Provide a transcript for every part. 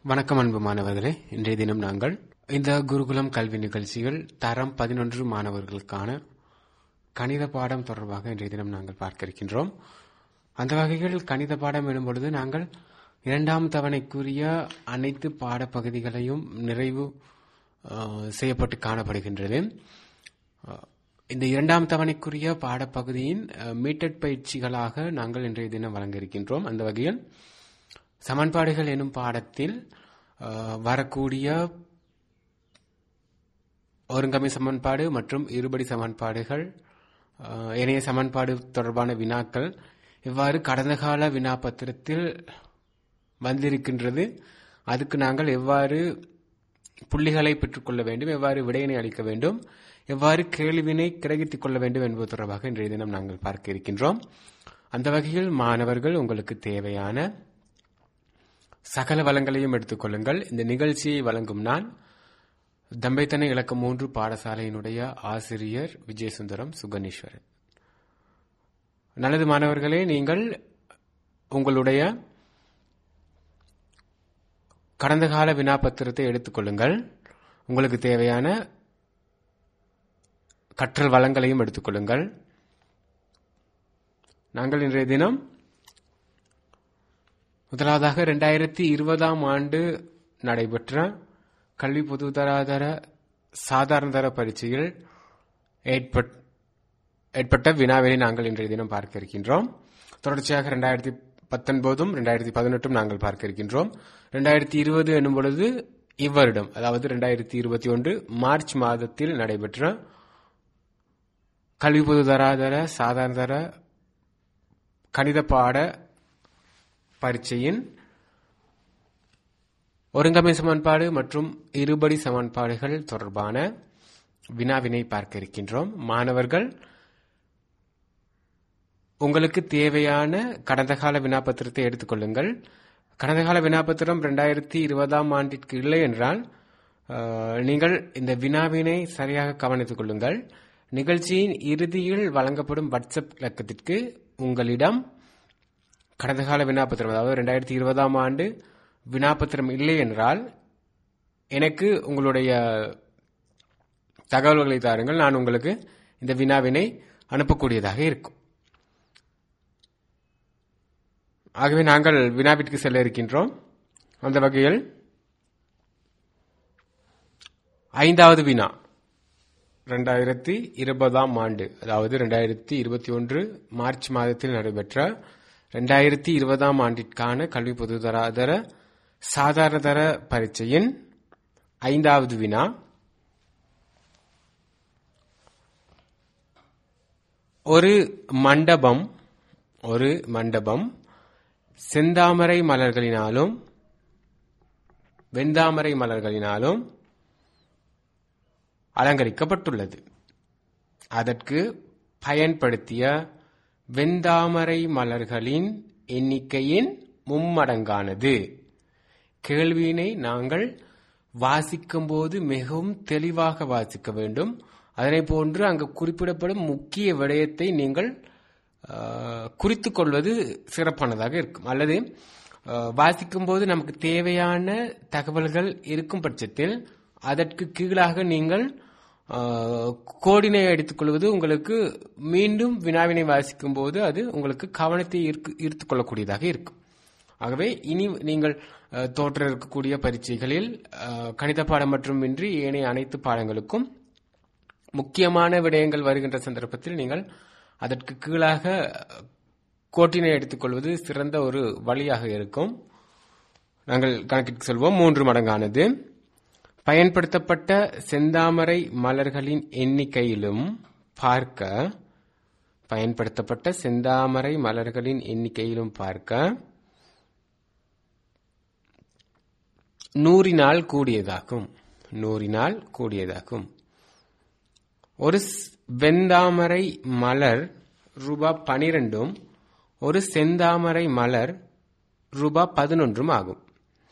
வணக்கம் அன்பு மாணவர்களே இன்றைய தினம் நாங்கள் இந்த குருகுலம் கல்வி நிகழ்ச்சிகள் தரம் பதினொன்று மாணவர்களுக்கான கணித பாடம் தொடர்பாக இன்றைய தினம் நாங்கள் பார்க்க இருக்கின்றோம் அந்த வகையில் கணித பாடம் எனும் பொழுது நாங்கள் இரண்டாம் தவணைக்குரிய அனைத்து பாடப்பகுதிகளையும் நிறைவு அஹ், செய்யப்பட்டு காணப்படுகின்றது அஹ், இந்த இரண்டாம் தவணைக்குரிய பாடப்பகுதியின் அஹ், மீட்டட் பயிற்சிகளாக நாங்கள் இன்றைய தினம் வழங்க இருக்கின்றோம் அந்த வகையில் சமன்பாடுகள் எனும் பாடத்தில் அஹ், வரக்கூடிய ஒருங்கமை சமன்பாடு மற்றும் இருபடி சமன்பாடுகள் அஹ், இணைய சமன்பாடு தொடர்பான வினாக்கள் இவ்வாறு கடந்த கால வினாபத்திரத்தில் வந்திருக்கின்றது அதுக்கு நாங்கள் எவ்வாறு புள்ளிகளை பெற்றுக்கொள்ள வேண்டும் எவ்வாறு விடையினை அளிக்க வேண்டும் எவ்வாறு கேள்வினை கிரகித்துக் கொள்ள வேண்டும் என்பது தொடர்பாக இன்றைய தினம் நாங்கள் பார்க்க இருக்கின்றோம் அந்த வகையில் மாணவர்கள் உங்களுக்கு தேவையான சகல வளங்களையும் எடுத்துக்கொள்ளுங்கள் இந்த நிகழ்ச்சியை வழங்கும் நான் தம்பைத்தனை இலக்கம் மூன்று பாடசாலையினுடைய ஆசிரியர் விஜயசுந்தரம் சுகனீஸ்வரன் நல்லது மாணவர்களே நீங்கள் உங்களுடைய கடந்த கால வினாபத்திரத்தை எடுத்துக்கொள்ளுங்கள் உங்களுக்கு தேவையான கற்றல் வளங்களையும் எடுத்துக்கொள்ளுங்கள் நாங்கள் இன்றைய தினம் முதலாவதாக இரண்டாயிரத்தி இருபதாம் ஆண்டு நடைபெற்ற கல்வி பொதுதராதர சாதாரண தர பரீட்சையில் ஏற்பட்- ஏற்பட்ட வினாவினை நாங்கள் இன்றைய தினம் பார்க்க இருக்கின்றோம் தொடர்ச்சியாக இரண்டாயிரத்தி பத்தொன்பதும் இரண்டாயிரத்தி பதினெட்டும் நாங்கள் பார்க்க இருக்கின்றோம் இரண்டாயிரத்தி இருபது எனும் பொழுது இவ்வருடம் அதாவது இரண்டாயிரத்தி இருபத்தி ஒன்று மார்ச் மாதத்தில் நடைபெற்ற கல்வி பொதுதராதர சாதாரண தர கணித பாட பரீட்சையின் ஒருங்கமை சமன்பாடு மற்றும் இருபடி சமன்பாடுகள் தொடர்பான வினாவினை பார்க்க இருக்கின்றோம் மாணவர்கள் உங்களுக்கு தேவையான கடந்த கால வினாபத்திரத்தை எடுத்துக்கொள்ளுங்கள் கடந்த கால வினாபத்திரம் ரெண்டாயிரத்தி இருபதாம் ஆண்டிற்கு இல்லை என்றால் அஹ், நீங்கள் இந்த வினாவினை சரியாக கவனித்துக் கொள்ளுங்கள் நிகழ்ச்சியின் இறுதியில் வழங்கப்படும் வாட்ஸ்அப் இலக்கத்திற்கு உங்களிடம் கடந்த கால வினாபத்திரம் அதாவது ரெண்டாயிரத்தி இருபதாம் ஆண்டு வினாபத்திரம் இல்லை என்றால் எனக்கு உங்களுடைய தகவல்களை தாருங்கள் நான் உங்களுக்கு இந்த வினாவினை அனுப்பக்கூடியதாக இருக்கும் ஆகவே நாங்கள் வினாவிற்கு செல்ல இருக்கின்றோம் அந்த வகையில் ஐந்தாவது வினா ரெண்டாயிரத்தி இருபதாம் ஆண்டு அதாவது ரெண்டாயிரத்தி இருபத்தி ஒன்று மார்ச் மாதத்தில் நடைபெற்ற ரெண்டாயிரத்தி இருபதாம் ஆண்டிற்கான கல்வி பொதுதராதர சாதாரண தர பரீட்சையின் ஐந்தாவது வினா ஒரு மண்டபம் ஒரு மண்டபம் செந்தாமரை மலர்களினாலும் வெந்தாமரை மலர்களினாலும் அலங்கரிக்கப்பட்டுள்ளது அதற்கு பயன்படுத்திய வெந்தாமரை மலர்களின் எண்ணிக்கையின் மும்மடங்கானது கேள்வியினை நாங்கள் வாசிக்கும்போது மிகவும் தெளிவாக வாசிக்க வேண்டும் அதனை போன்று அங்கு குறிப்பிடப்படும் முக்கிய விடயத்தை நீங்கள் ஆஹ், குறித்துக் கொள்வது சிறப்பானதாக இருக்கும் அல்லது ஆஹ், வாசிக்கும்போது நமக்கு தேவையான தகவல்கள் இருக்கும் பட்சத்தில் அதற்கு கீழாக நீங்கள் ஆஹ், கோடினை எடுத்துக்கொள்வது உங்களுக்கு மீண்டும் வினாவினை வாசிக்கும் போது அது உங்களுக்கு கவனத்தை ஈர்க்கு- ஈர்த்துக் கொள்ளக்கூடியதாக இருக்கும் ஆகவே இனி நீங்கள் அஹ், தோற்ற இருக்கக்கூடிய பரீட்சைகளில் அஹ், கணித பாடம் மட்டுமின்றி ஏனைய அனைத்து பாடங்களுக்கும் முக்கியமான விடயங்கள் வருகின்ற சந்தர்ப்பத்தில் நீங்கள் அதற்கு கீழாக அஹ், கோட்டினை எடுத்துக்கொள்வது சிறந்த ஒரு வழியாக இருக்கும் நாங்கள் கணக்கிற்கு செல்வோம் மூன்று மடங்கானது பயன்படுத்தப்பட்ட செந்தாமரை மலர்களின் எண்ணிக்கையிலும் பார்க்க பயன்படுத்தப்பட்ட செந்தாமரை மலர்களின் எண்ணிக்கையிலும் பார்க்க நூறினால் கூடியதாகும் நூறினால் கூடியதாகும் ஒரு ஸ்- வெந்தாமரை மலர் ரூபா பனிரெண்டும் ஒரு செந்தாமரை மலர் ரூபா பதினொன்றும் ஆகும்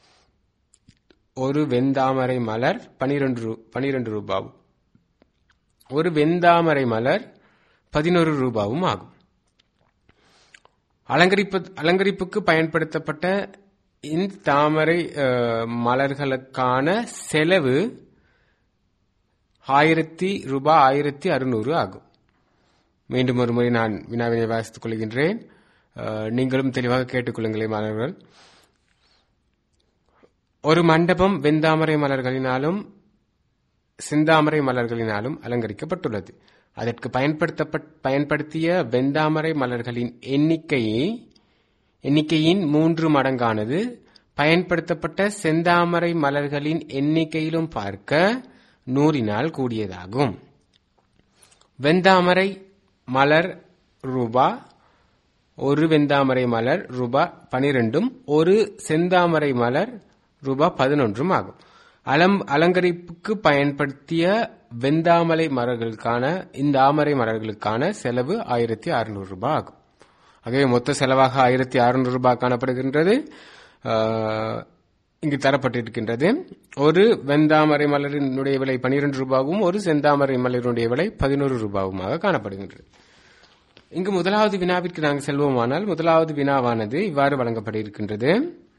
ஒரு வெந்தாமரை மலர் பனிரெண்டு ரூ- பனிரெண்டு ரூபாவும் ஒரு வெந்தாமரை மலர் பதினொரு ரூபாவும் ஆகும் அலங்கரிப்பு அலங்கரிப்புக்கு பயன்படுத்தப்பட்ட இந்த தாமரை அஹ், மலர்களுக்கான செலவு ஆயிரத்தி ரூபாய் ஆயிரத்தி அறுநூறு ஆகும் மீண்டும் ஒரு முறை நான் வினாவினை வாசித்துக் கொள்கின்றேன் அஹ், நீங்களும் தெளிவாக கேட்டுக்கொள்ளுங்களேன் மாணவர்கள் ஒரு மண்டபம் வெந்தாமரை மலர்களினாலும் சிந்தாமரை மலர்களினாலும் அலங்கரிக்கப்பட்டுள்ளது அதற்கு பயன்படுத்தப்பட் பயன்படுத்திய வெந்தாமரை மலர்களின் எண்ணிக்கையை எண்ணிக்கையின் மூன்று மடங்கானது பயன்படுத்தப்பட்ட செந்தாமரை மலர்களின் எண்ணிக்கையிலும் பார்க்க நூறினால் கூடியதாகும் வெந்தாமரை மலர் ரூபா ஒரு வெந்தாமரை மலர் ரூபா பனிரெண்டும் ஒரு செந்தாமரை மலர் ரூபா பதினொன்றும் ஆகும் அலம் அலங்கரிப்புக்கு பயன்படுத்திய வெந்தாமரை மலர்களுக்கான இந்த ஆமரை மலர்களுக்கான செலவு ஆயிரத்தி அறுநூறு ரூபாய் ஆகும் ஆகவே மொத்த செலவாக ஆயிரத்தி அறுநூறு ரூபாய் காணப்படுகின்றது ஆஹ், இங்கு தரப்பட்டிருக்கின்றது ஒரு வெந்தாமரை மலரினுடைய விலை பனிரெண்டு ரூபாவும் ஒரு செந்தாமரை மலரினுடைய விலை பதினோரு ரூபாவுமாக காணப்படுகின்றது இங்கு முதலாவது வினாவிற்கு நாங்கள் செல்வோமானால் முதலாவது வினாவானது இவ்வாறு வழங்கப்பட்டிருக்கின்றது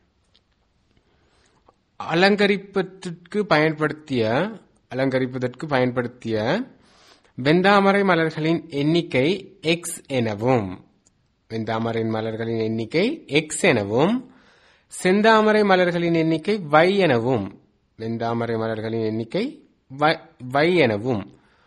அலங்கரிப்பதற்கு பயன்படுத்திய அலங்கரிப்பதற்கு பயன்படுத்திய வெந்தாமரை மலர்களின் எண்ணிக்கை எக்ஸ் எனவும் வெந்தாமரை மலர்களின் எண்ணிக்கை எக்ஸ் எனவும் செந்தாமரை மலர்களின் எண்ணிக்கை y எனவும் வெந்தாமரை மலர்களின் எண்ணிக்கை y எனவும்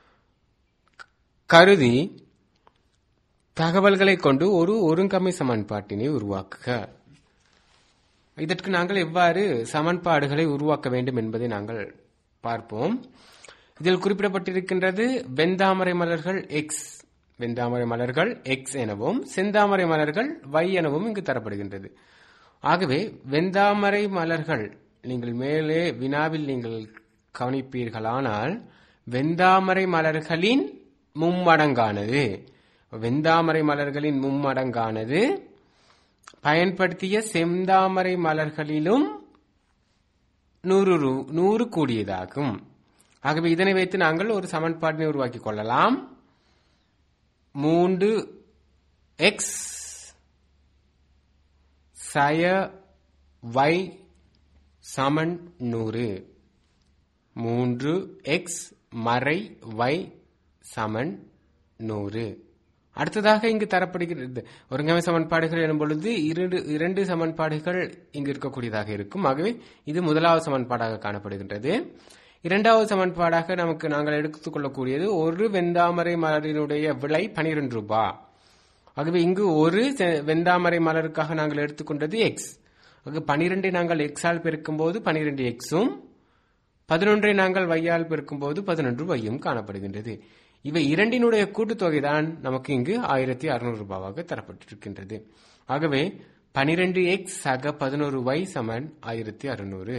கருதி தகவல்களை கொண்டு ஒரு ஒருங்கமை சமன்பாட்டினை உருவாக்குக இதற்கு நாங்கள் எவ்வாறு சமன்பாடுகளை உருவாக்க வேண்டும் என்பதை நாங்கள் பார்ப்போம் இதில் குறிப்பிடப்பட்டிருக்கின்றது வெந்தாமரை மலர்கள் எக்ஸ் வெந்தாமரை மலர்கள் எக்ஸ் எனவும் செந்தாமரை மலர்கள் y எனவும் இங்கு தரப்படுகின்றது ஆகவே வெந்தாமரை மலர்கள் நீங்கள் மேலே வினாவில் நீங்கள் கவனிப்பீர்களானால் வெந்தாமரை மலர்களின் மும்மடங்கானது வெந்தாமரை மலர்களின் மும்மடங்கானது பயன்படுத்திய செந்தாமரை மலர்களிலும் நூறு ரூ- நூறு கூடியதாகும் ஆகவே இதனை வைத்து நாங்கள் ஒரு சமன்பாட்டினை உருவாக்கிக் கொள்ளலாம் மூன்று எக்ஸ் சய y சமன் நூறு மூன்று எக்ஸ் மறை y சமன் நூறு அடுத்ததாக இங்கு தரப்படுகிறது ஒருங்கமை சமன்பாடுகள் எனும் பொழுது இரண்டு இரண்டு சமன்பாடுகள் இங்கு இருக்கக்கூடியதாக இருக்கும் ஆகவே இது முதலாவது சமன்பாடாக காணப்படுகின்றது இரண்டாவது சமன்பாடாக நமக்கு நாங்கள் எடுத்துக்கொள்ளக்கூடியது ஒரு வெந்தாமரை மலரினுடைய விலை பனிரெண்டு ரூபாய் ஆகவே இங்கு ஒரு செ- வெந்தாமரை மலருக்காக நாங்கள் எடுத்துக்கொண்டது எக்ஸ் ஆக பனிரெண்டை நாங்கள் எக்ஸால் பெருக்கும்போது பனிரெண்டு எக்ஸும் பதினொன்றை நாங்கள் வையால் பெருக்கும்போது பதினொன்று வையும் காணப்படுகின்றது இவை இரண்டினுடைய கூட்டுத்தொகை தான் நமக்கு இங்கு ஆயிரத்தி அறுநூறு ரூபாவாக தரப்பட்டிருக்கின்றது ஆகவே பனிரெண்டு எக்ஸ் சக பதினோரு வை சமன் ஆயிரத்தி அறுநூறு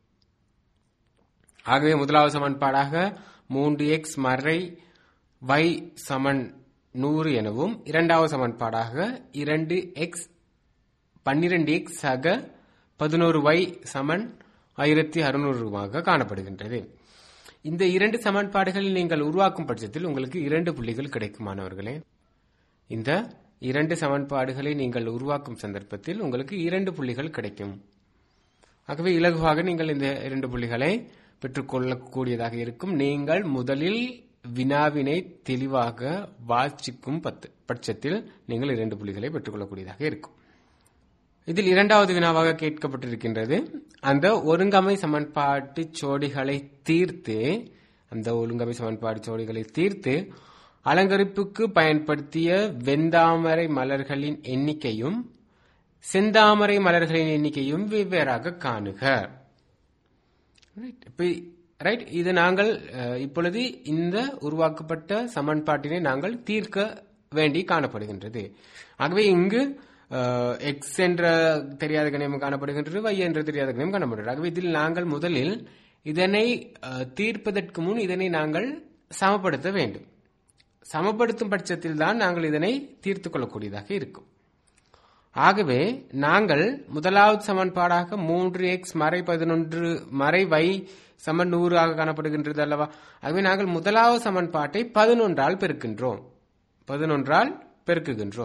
ஆகவே முதலாவது சமன்பாடாக மூன்று எக்ஸ் மறை y சமன் நூறு எனவும் இரண்டாவது சமன்பாடாக இரண்டு எக்ஸ் பன்னிரண்டு எக்ஸ் சக பதினோரு y சமன் ஆயிரத்தி அறுநூறு ரூபாக காணப்படுகின்றது இந்த இரண்டு சமன்பாடுகளில் நீங்கள் உருவாக்கும் பட்சத்தில் உங்களுக்கு இரண்டு புள்ளிகள் கிடைக்கும் மாணவர்களே இந்த இரண்டு சமன்பாடுகளை நீங்கள் உருவாக்கும் சந்தர்ப்பத்தில் உங்களுக்கு இரண்டு புள்ளிகள் கிடைக்கும் ஆகவே இலகுவாக நீங்கள் இந்த இரண்டு புள்ளிகளை பெற்றுக்கொள்ளக்கூடியதாக இருக்கும் நீங்கள் முதலில் வினாவினை தெளிவாக வாசிக்கும் பத்து பட்சத்தில் நீங்கள் இரண்டு புள்ளிகளை பெற்றுக்கொள்ளக்கூடியதாக இருக்கும் இதில் இரண்டாவது வினாவாக கேட்கப்பட்டிருக்கின்றது அந்த ஒருங்கமை சமன்பாட்டு சோடிகளை தீர்த்து அந்த ஒருங்கமை சமன்பாடு சோடிகளை தீர்த்து அலங்கரிப்புக்கு பயன்படுத்திய வெந்தாமரை மலர்களின் எண்ணிக்கையும் செந்தாமரை மலர்களின் எண்ணிக்கையும் வெவ்வேறாக காணுக Right. இப்ப ரைட் இது நாங்கள் அஹ், இப்பொழுது இந்த உருவாக்கப்பட்ட சமன்பாட்டினை நாங்கள் தீர்க்க வேண்டி காணப்படுகின்றது ஆகவே இங்கு எக்ஸ் என்ற தெரியாத கணியம் காணப்படுகின்றது y என்ற தெரியாத கணியம் காணப்படுகிறது ஆகவே இதில் நாங்கள் முதலில் இதனை அஹ், தீர்ப்பதற்கு முன் இதனை நாங்கள் சமப்படுத்த வேண்டும் சமப்படுத்தும் பட்சத்தில் தான் நாங்கள் இதனை தீர்த்து கொள்ளக்கூடியதாக இருக்கும் ஆகவே நாங்கள் முதலாவது சமன்பாடாக மூன்று எக்ஸ் மறை பதினொன்று மறை வை சமன் நூறு ஆக காணப்படுகின்றது அல்லவா ஆகவே நாங்கள் முதலாவது சமன்பாட்டை பதினொன்றால் பெருக்கின்றோம் பதினொன்றால் பெருக்குகின்றோம்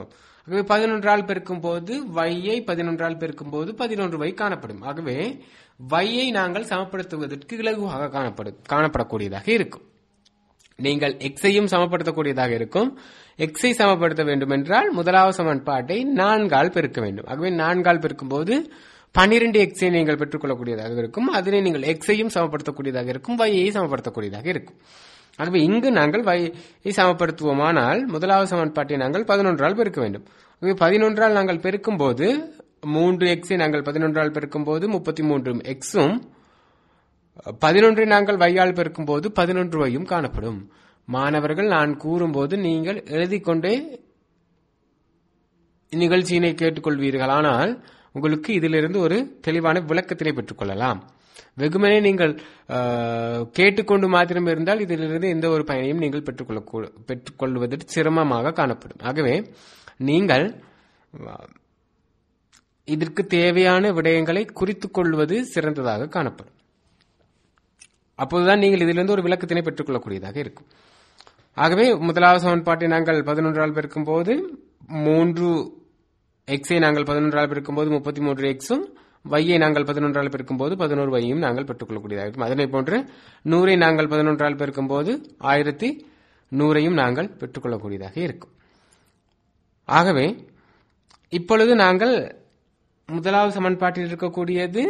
ஆகவே பதினொன்றால் பெருக்கும் போது வையை பதினொன்றால் பெருக்கும் போது பதினொன்று வை காணப்படும் ஆகவே வையை நாங்கள் சமப்படுத்துவதற்கு இலகுவாக காணப்படும் காணப்படக்கூடியதாக இருக்கும் நீங்கள் எக்ஸையும் சமப்படுத்தக்கூடியதாக இருக்கும் எக்ஸை சமப்படுத்த வேண்டும் என்றால் முதலாவது சமன்பாட்டை நான்கால் பெருக்க வேண்டும் ஆகவே நான்கால் பெருக்கும் போது பன்னிரண்டு எக்ஸை நீங்கள் பெற்றுக்கொள்ளக்கூடியதாக இருக்கும் அதனை நீங்கள் எக்ஸையும் சமப்படுத்தக்கூடியதாக இருக்கும் வையை சமப்படுத்தக்கூடியதாக இருக்கும் ஆகவே இங்கு நாங்கள் வையை சமப்படுத்துவோமானால் முதலாவது சமன்பாட்டை நாங்கள் பதினொன்றால் பெருக்க வேண்டும் ஆகவே பதினொன்றால் நாங்கள் பெருக்கும் போது மூன்று எக்ஸை நாங்கள் பதினொன்றால் பெருக்கும் போது முப்பத்தி மூன்று எக்ஸும் பதினொன்றை நாங்கள் வையால் பெருக்கும் போது பதினொன்று வையும் காணப்படும் மாணவர்கள் நான் கூறும்போது நீங்கள் எழுதிக் கொண்டே நிகழ்ச்சியினை கேட்டுக்கொள்வீர்கள் ஆனால் உங்களுக்கு இதிலிருந்து ஒரு தெளிவான விளக்கத்தினை பெற்றுக்கொள்ளலாம் வெகுமனே நீங்கள் அஹ், கேட்டுக்கொண்டு மாத்திரம் இருந்தால் இதிலிருந்து எந்த ஒரு பயனையும் நீங்கள் பெற்றுக்கொள்ள கூ- பெற்றுக்கொள்வதற்கு சிரமமாக காணப்படும் ஆகவே நீங்கள் அஹ், இதற்கு தேவையான விடயங்களை குறித்துக் கொள்வது சிறந்ததாக காணப்படும் அப்போதுதான் நீங்கள் இதிலிருந்து ஒரு விளக்கத்தினை பெற்றுக்கொள்ளக்கூடியதாக இருக்கும் ஆகவே முதலாவது சமன்பாட்டை நாங்கள் பதினொன்றால் பெருக்கும் போது மூன்று எக்ஸை நாங்கள் பதினொன்றால் பெருக்கும் போது முப்பத்தி மூன்று எக்ஸும் வையை நாங்கள் பதினொன்றால் பெருக்கும் போது பதினோரு வையும் நாங்கள் பெற்றுக்கொள்ளக்கூடியதாக இருக்கும் அதனை போன்று நூறை நாங்கள் பதினொன்றால் பெருக்கும் போது ஆயிரத்தி நூறையும் நாங்கள் பெற்றுக்கொள்ளக்கூடியதாக இருக்கும் ஆகவே இப்பொழுது நாங்கள் முதலாவது சமன்பாட்டில் இருக்கக்கூடியது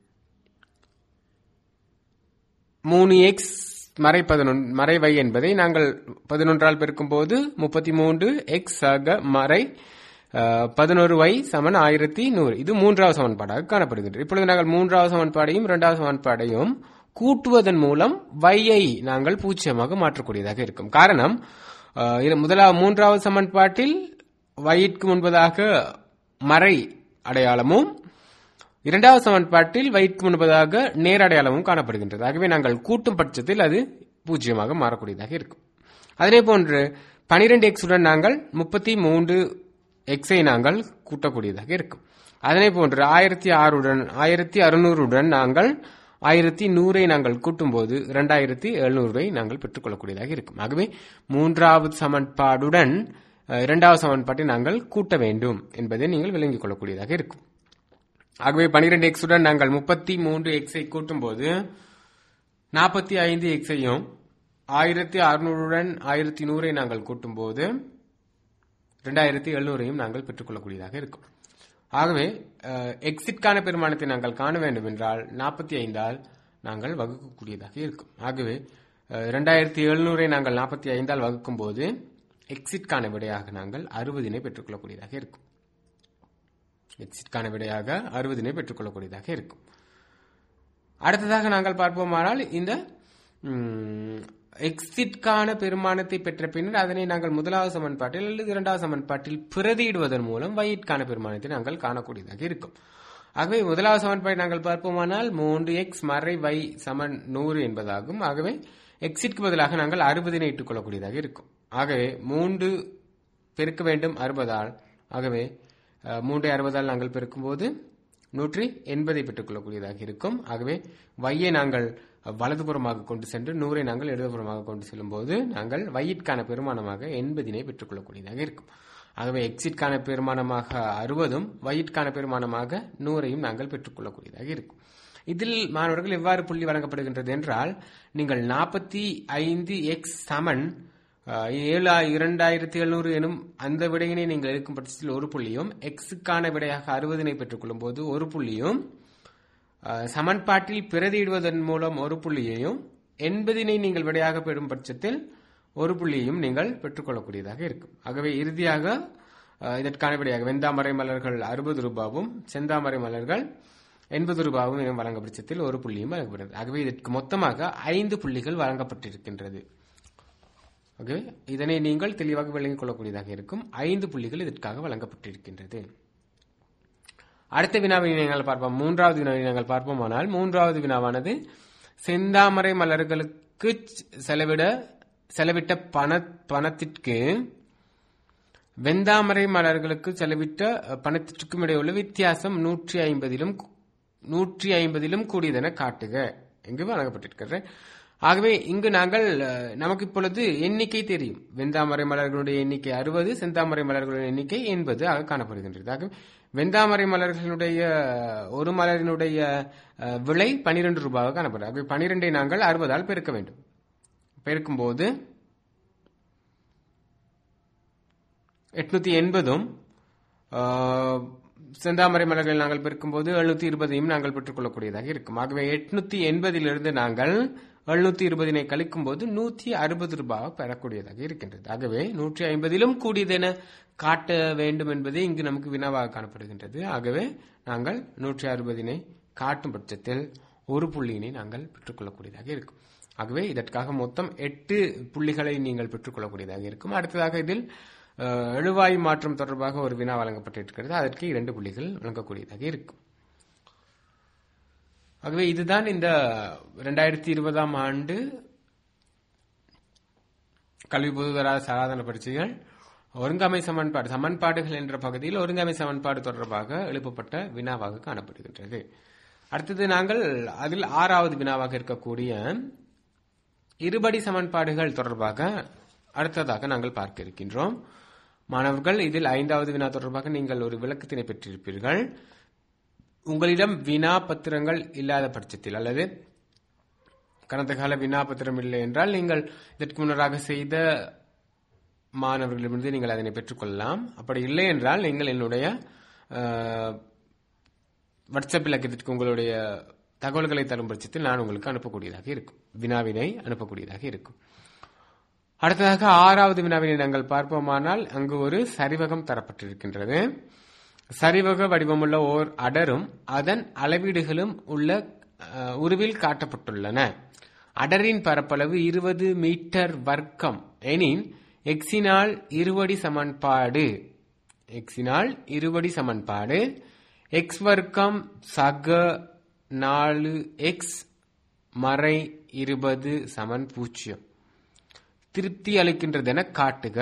மூணு எக்ஸ் மறை பதினொன் மறை வை என்பதை நாங்கள் பதினொன்றால் பெருக்கும் போது முப்பத்தி மூன்று எக்ஸ் ஆக மறை பதினோரு வை சமன் ஆயிரத்தி நூறு இது மூன்றாவது சமன்பாடாக காணப்படுகின்றது இப்பொழுது நாங்கள் மூன்றாவது சமன்பாடையும் இரண்டாவது சமன்பாடையும் கூட்டுவதன் மூலம் வையை நாங்கள் பூஜ்ஜியமாக மாற்றக்கூடியதாக இருக்கும் காரணம் அஹ், இது முதலாவது மூன்றாவது சமன்பாட்டில் வையிற்கு முன்பதாக மறை அடையாளமும் இரண்டாவது சமன்பாட்டில் வைக்கு முன்பதாக நேர் அடையாளமும் காணப்படுகின்றது ஆகவே நாங்கள் கூட்டும் பட்சத்தில் அது பூஜ்ஜியமாக மாறக்கூடியதாக இருக்கும் அதே போன்று பனிரெண்டு எக்ஸுடன் நாங்கள் முப்பத்தி மூன்று எக்ஸை நாங்கள் கூட்டக்கூடியதாக இருக்கும் அதே போன்று ஆயிரத்தி ஆறுடன் ஆயிரத்தி அறுநூறுடன் நாங்கள் ஆயிரத்தி நூறை நாங்கள் கூட்டும்போது இரண்டாயிரத்தி எழுநூறை நாங்கள் பெற்றுக்கொள்ளக்கூடியதாக இருக்கும் ஆகவே மூன்றாவது சமன்பாடுடன் அஹ், இரண்டாவது சமன்பாட்டை நாங்கள் கூட்ட வேண்டும் என்பதை நீங்கள் விளங்கிக் கொள்ளக்கூடியதாக இருக்கும் ஆகவே பனிரெண்டு எக்ஸுடன் நாங்கள் முப்பத்தி மூன்று எக்ஸை கூட்டும்போது நாற்பத்தி ஐந்து எக்ஸையும் ஆயிரத்தி அறுநூறுடன் ஆயிரத்தி நூறை நாங்கள் கூட்டும்போது ரெண்டாயிரத்தி எழுநூறையும் நாங்கள் பெற்றுக்கொள்ளக்கூடியதாக இருக்கும் ஆகவே அஹ், எக்ஸிட்கான பெருமானத்தை நாங்கள் காண வேண்டும் என்றால் நாற்பத்தி ஐந்தால் நாங்கள் வகுக்கக்கூடியதாக இருக்கும் ஆகவே இரண்டாயிரத்தி எழுநூறை நாங்கள் நாற்பத்தி ஐந்தால் வகுக்கும் போது எக்ஸிட்கான விடையாக நாங்கள் அறுபதினை பெற்றுக்கொள்ளக்கூடியதாக இருக்கும் எக்ஸிட்கான விடையாக அறுபதினை பெற்றுக்கொள்ளக்கூடியதாக இருக்கும் அடுத்ததாக நாங்கள் பார்ப்போமானால் இந்த ம், எக்ஸிட்கான பெருமானத்தை பெற்ற பின்னர் அதனை நாங்கள் முதலாவது சமன்பாட்டில் அல்லது இரண்டாவது சமன்பாட்டில் பிரதியிடுவதன் மூலம் வயிற்கான பெருமானத்தை நாங்கள் காணக்கூடியதாக இருக்கும் ஆகவே முதலாவது சமன்பாட்டை நாங்கள் பார்ப்போமானால் மூன்று எக்ஸ் மறை வை சமன் நூறு என்பதாகும் ஆகவே எக்ஸிட்க்கு பதிலாக நாங்கள் அறுபதினை இட்டுக் கொள்ளக்கூடியதாக இருக்கும் ஆகவே மூன்று பெருக்க வேண்டும் அறுபதால் ஆகவே அஹ், மூன்றை அறுபதால் நாங்கள் பெருக்கும்போது நூற்றி எண்பதை பெற்றுக்கொள்ளக்கூடியதாக இருக்கும் ஆகவே வையை நாங்கள் வலதுபுறமாக கொண்டு சென்று நூறை நாங்கள் இடதுபுறமாக கொண்டு செல்லும்போது நாங்கள் வையிற்கான பெருமானமாக எண்பதினை பெற்றுக்கொள்ளக்கூடியதாக இருக்கும் ஆகவே எக்ஸிட்கான பெருமானமாக அறுபதும் வையிற்கான பெருமானமாக நூறையும் நாங்கள் பெற்றுக்கொள்ளக்கூடியதாக இருக்கும் இதில் மாணவர்கள் எவ்வாறு புள்ளி வழங்கப்படுகின்றது என்றால் நீங்கள் நாற்பத்தி ஐந்து எக்ஸ் சமன் அஹ், ஏழு இரண்டாயிரத்தி எழுநூறு எனும் அந்த விடையினை நீங்கள் எடுக்கும் பட்சத்தில் ஒரு புள்ளியும் எக்ஸுக்கான விடையாக அறுபதினை பெற்றுக்கொள்ளும் போது ஒரு புள்ளியும் அஹ், சமன்பாட்டில் பிரதியிடுவதன் மூலம் ஒரு புள்ளியையும் எண்பதினை நீங்கள் விடையாக பெறும் பட்சத்தில் ஒரு புள்ளியையும் நீங்கள் பெற்றுக்கொள்ளக்கூடியதாக இருக்கும் ஆகவே இறுதியாக அஹ், இதற்கான விடையாக வெந்தாமரை மலர்கள் அறுபது ரூபாவும் செந்தாமரை மலர்கள் எண்பது ரூபாவும் என வழங்க பட்சத்தில் ஒரு புள்ளியும் வழங்கப்படுகிறது ஆகவே இதற்கு மொத்தமாக ஐந்து புள்ளிகள் வழங்கப்பட்டிருக்கின்றது ஓகே இதனை நீங்கள் தெளிவாக விளங்கிக் கொள்ளக்கூடியதாக இருக்கும் ஐந்து புள்ளிகள் இதற்காக வழங்கப்பட்டிருக்கின்றது அடுத்த வினாவை நீங்கள் பார்ப்போம் மூன்றாவது வினாவை நாங்கள் பார்ப்போமானால் மூன்றாவது வினாவானது செந்தாமரை மலர்களுக்கு செலவிட செலவிட்ட பண பணத்திற்கு வெந்தாமரை மலர்களுக்கு செலவிட்ட அஹ், பணத்திற்கும் இடையுள்ள வித்தியாசம் நூற்றி ஐம்பதிலும் நூற்றி ஐம்பதிலும் கூடியதென காட்டுக எங்கு வழங்கப்பட்டிருக்கிறது ஆகவே இங்கு நாங்கள் அஹ், நமக்கு இப்பொழுது எண்ணிக்கை தெரியும் வெந்தாமரை மலர்களுடைய எண்ணிக்கை அறுபது செந்தாமரை மலர்களுடைய எண்ணிக்கை எண்பது ஆக காணப்படுகின்றது ஆகவே வெந்தாமரை மலர்களுடைய ஒரு மலரினுடைய அஹ், விலை பனிரெண்டு ரூபாயாக காணப்படுகிறது ஆகவே பனிரெண்டை நாங்கள் அறுபதால் பெருக்க வேண்டும் பெருக்கும்போது எட்நூத்தி எண்பதும் செந்தாமரை மலர்கள் நாங்கள் பெருக்கும்போது எழுநூத்தி இருபதையும் நாங்கள் பெற்றுக்கொள்ளக்கூடியதாக இருக்கும் ஆகவே எட்நூத்தி எண்பதிலிருந்து நாங்கள் எழுநூத்தி இருபதினை கழிக்கும் போது நூத்தி அறுபது ரூபாய் பெறக்கூடியதாக இருக்கின்றது ஆகவே நூற்றி ஐம்பதிலும் கூடியதென காட்ட வேண்டும் என்பதே இங்கு நமக்கு வினாவாக காணப்படுகின்றது ஆகவே நாங்கள் நூற்றி அறுபதினை காட்டும் பட்சத்தில் ஒரு புள்ளியினை நாங்கள் பெற்றுக்கொள்ளக்கூடியதாக இருக்கும் ஆகவே இதற்காக மொத்தம் எட்டு புள்ளிகளை நீங்கள் பெற்றுக்கொள்ளக்கூடியதாக இருக்கும் அடுத்ததாக இதில் அஹ், எழுவாய் மாற்றம் தொடர்பாக ஒரு வினா வழங்கப்பட்டிருக்கிறது அதற்கு இரண்டு புள்ளிகள் வழங்கக்கூடியதாக இருக்கும் ஆகவே இதுதான் இந்த இரண்டாயிரத்தி இருபதாம் ஆண்டு கல்வி பொதுதரா சாதாரண பரீட்சைகள் ஒருங்கமை சமன்பாடு சமன்பாடுகள் என்ற பகுதியில் ஒருங்கமை சமன்பாடு தொடர்பாக எழுப்பப்பட்ட வினாவாக காணப்படுகின்றது அடுத்தது நாங்கள் அதில் ஆறாவது வினாவாக இருக்கக்கூடிய இருபடி சமன்பாடுகள் தொடர்பாக அடுத்ததாக நாங்கள் பார்க்க இருக்கின்றோம் மாணவர்கள் இதில் ஐந்தாவது வினா தொடர்பாக நீங்கள் ஒரு விளக்கத்தினை பெற்றிருப்பீர்கள் உங்களிடம் வினா பத்திரங்கள் இல்லாத பட்சத்தில் அல்லது கடந்த கால வினா பத்திரம் இல்லை என்றால் நீங்கள் இதற்கு முன்னராக செய்த மாணவர்களிடமிருந்து நீங்கள் அதனை பெற்றுக்கொள்ளலாம் அப்படி இல்லை என்றால் நீங்கள் என்னுடைய அஹ், வாட்ஸ்அப் இலக்கத்திற்கு உங்களுடைய தகவல்களை தரும் பட்சத்தில் நான் உங்களுக்கு அனுப்பக்கூடியதாக இருக்கும் வினாவினை அனுப்பக்கூடியதாக இருக்கும் அடுத்ததாக ஆறாவது வினாவினை நாங்கள் பார்ப்போமானால் அங்கு ஒரு சரிவகம் தரப்பட்டிருக்கின்றது சரிவக வடிவமுள்ள ஓர் அடரும் அதன் அளவீடுகளும் உள்ள அஹ், உருவில் காட்டப்பட்டுள்ளன அடரின் பரப்பளவு இருபது மீட்டர் வர்க்கம் எனின் எக்ஸினால் இருவடி சமன்பாடு எக்ஸினால் இருவடி சமன்பாடு எக்ஸ் வர்க்கம் சக நாலு எக்ஸ் மறை இருபது சமன் பூஜ்ஜியம் திருப்தி அளிக்கின்றதென காட்டுக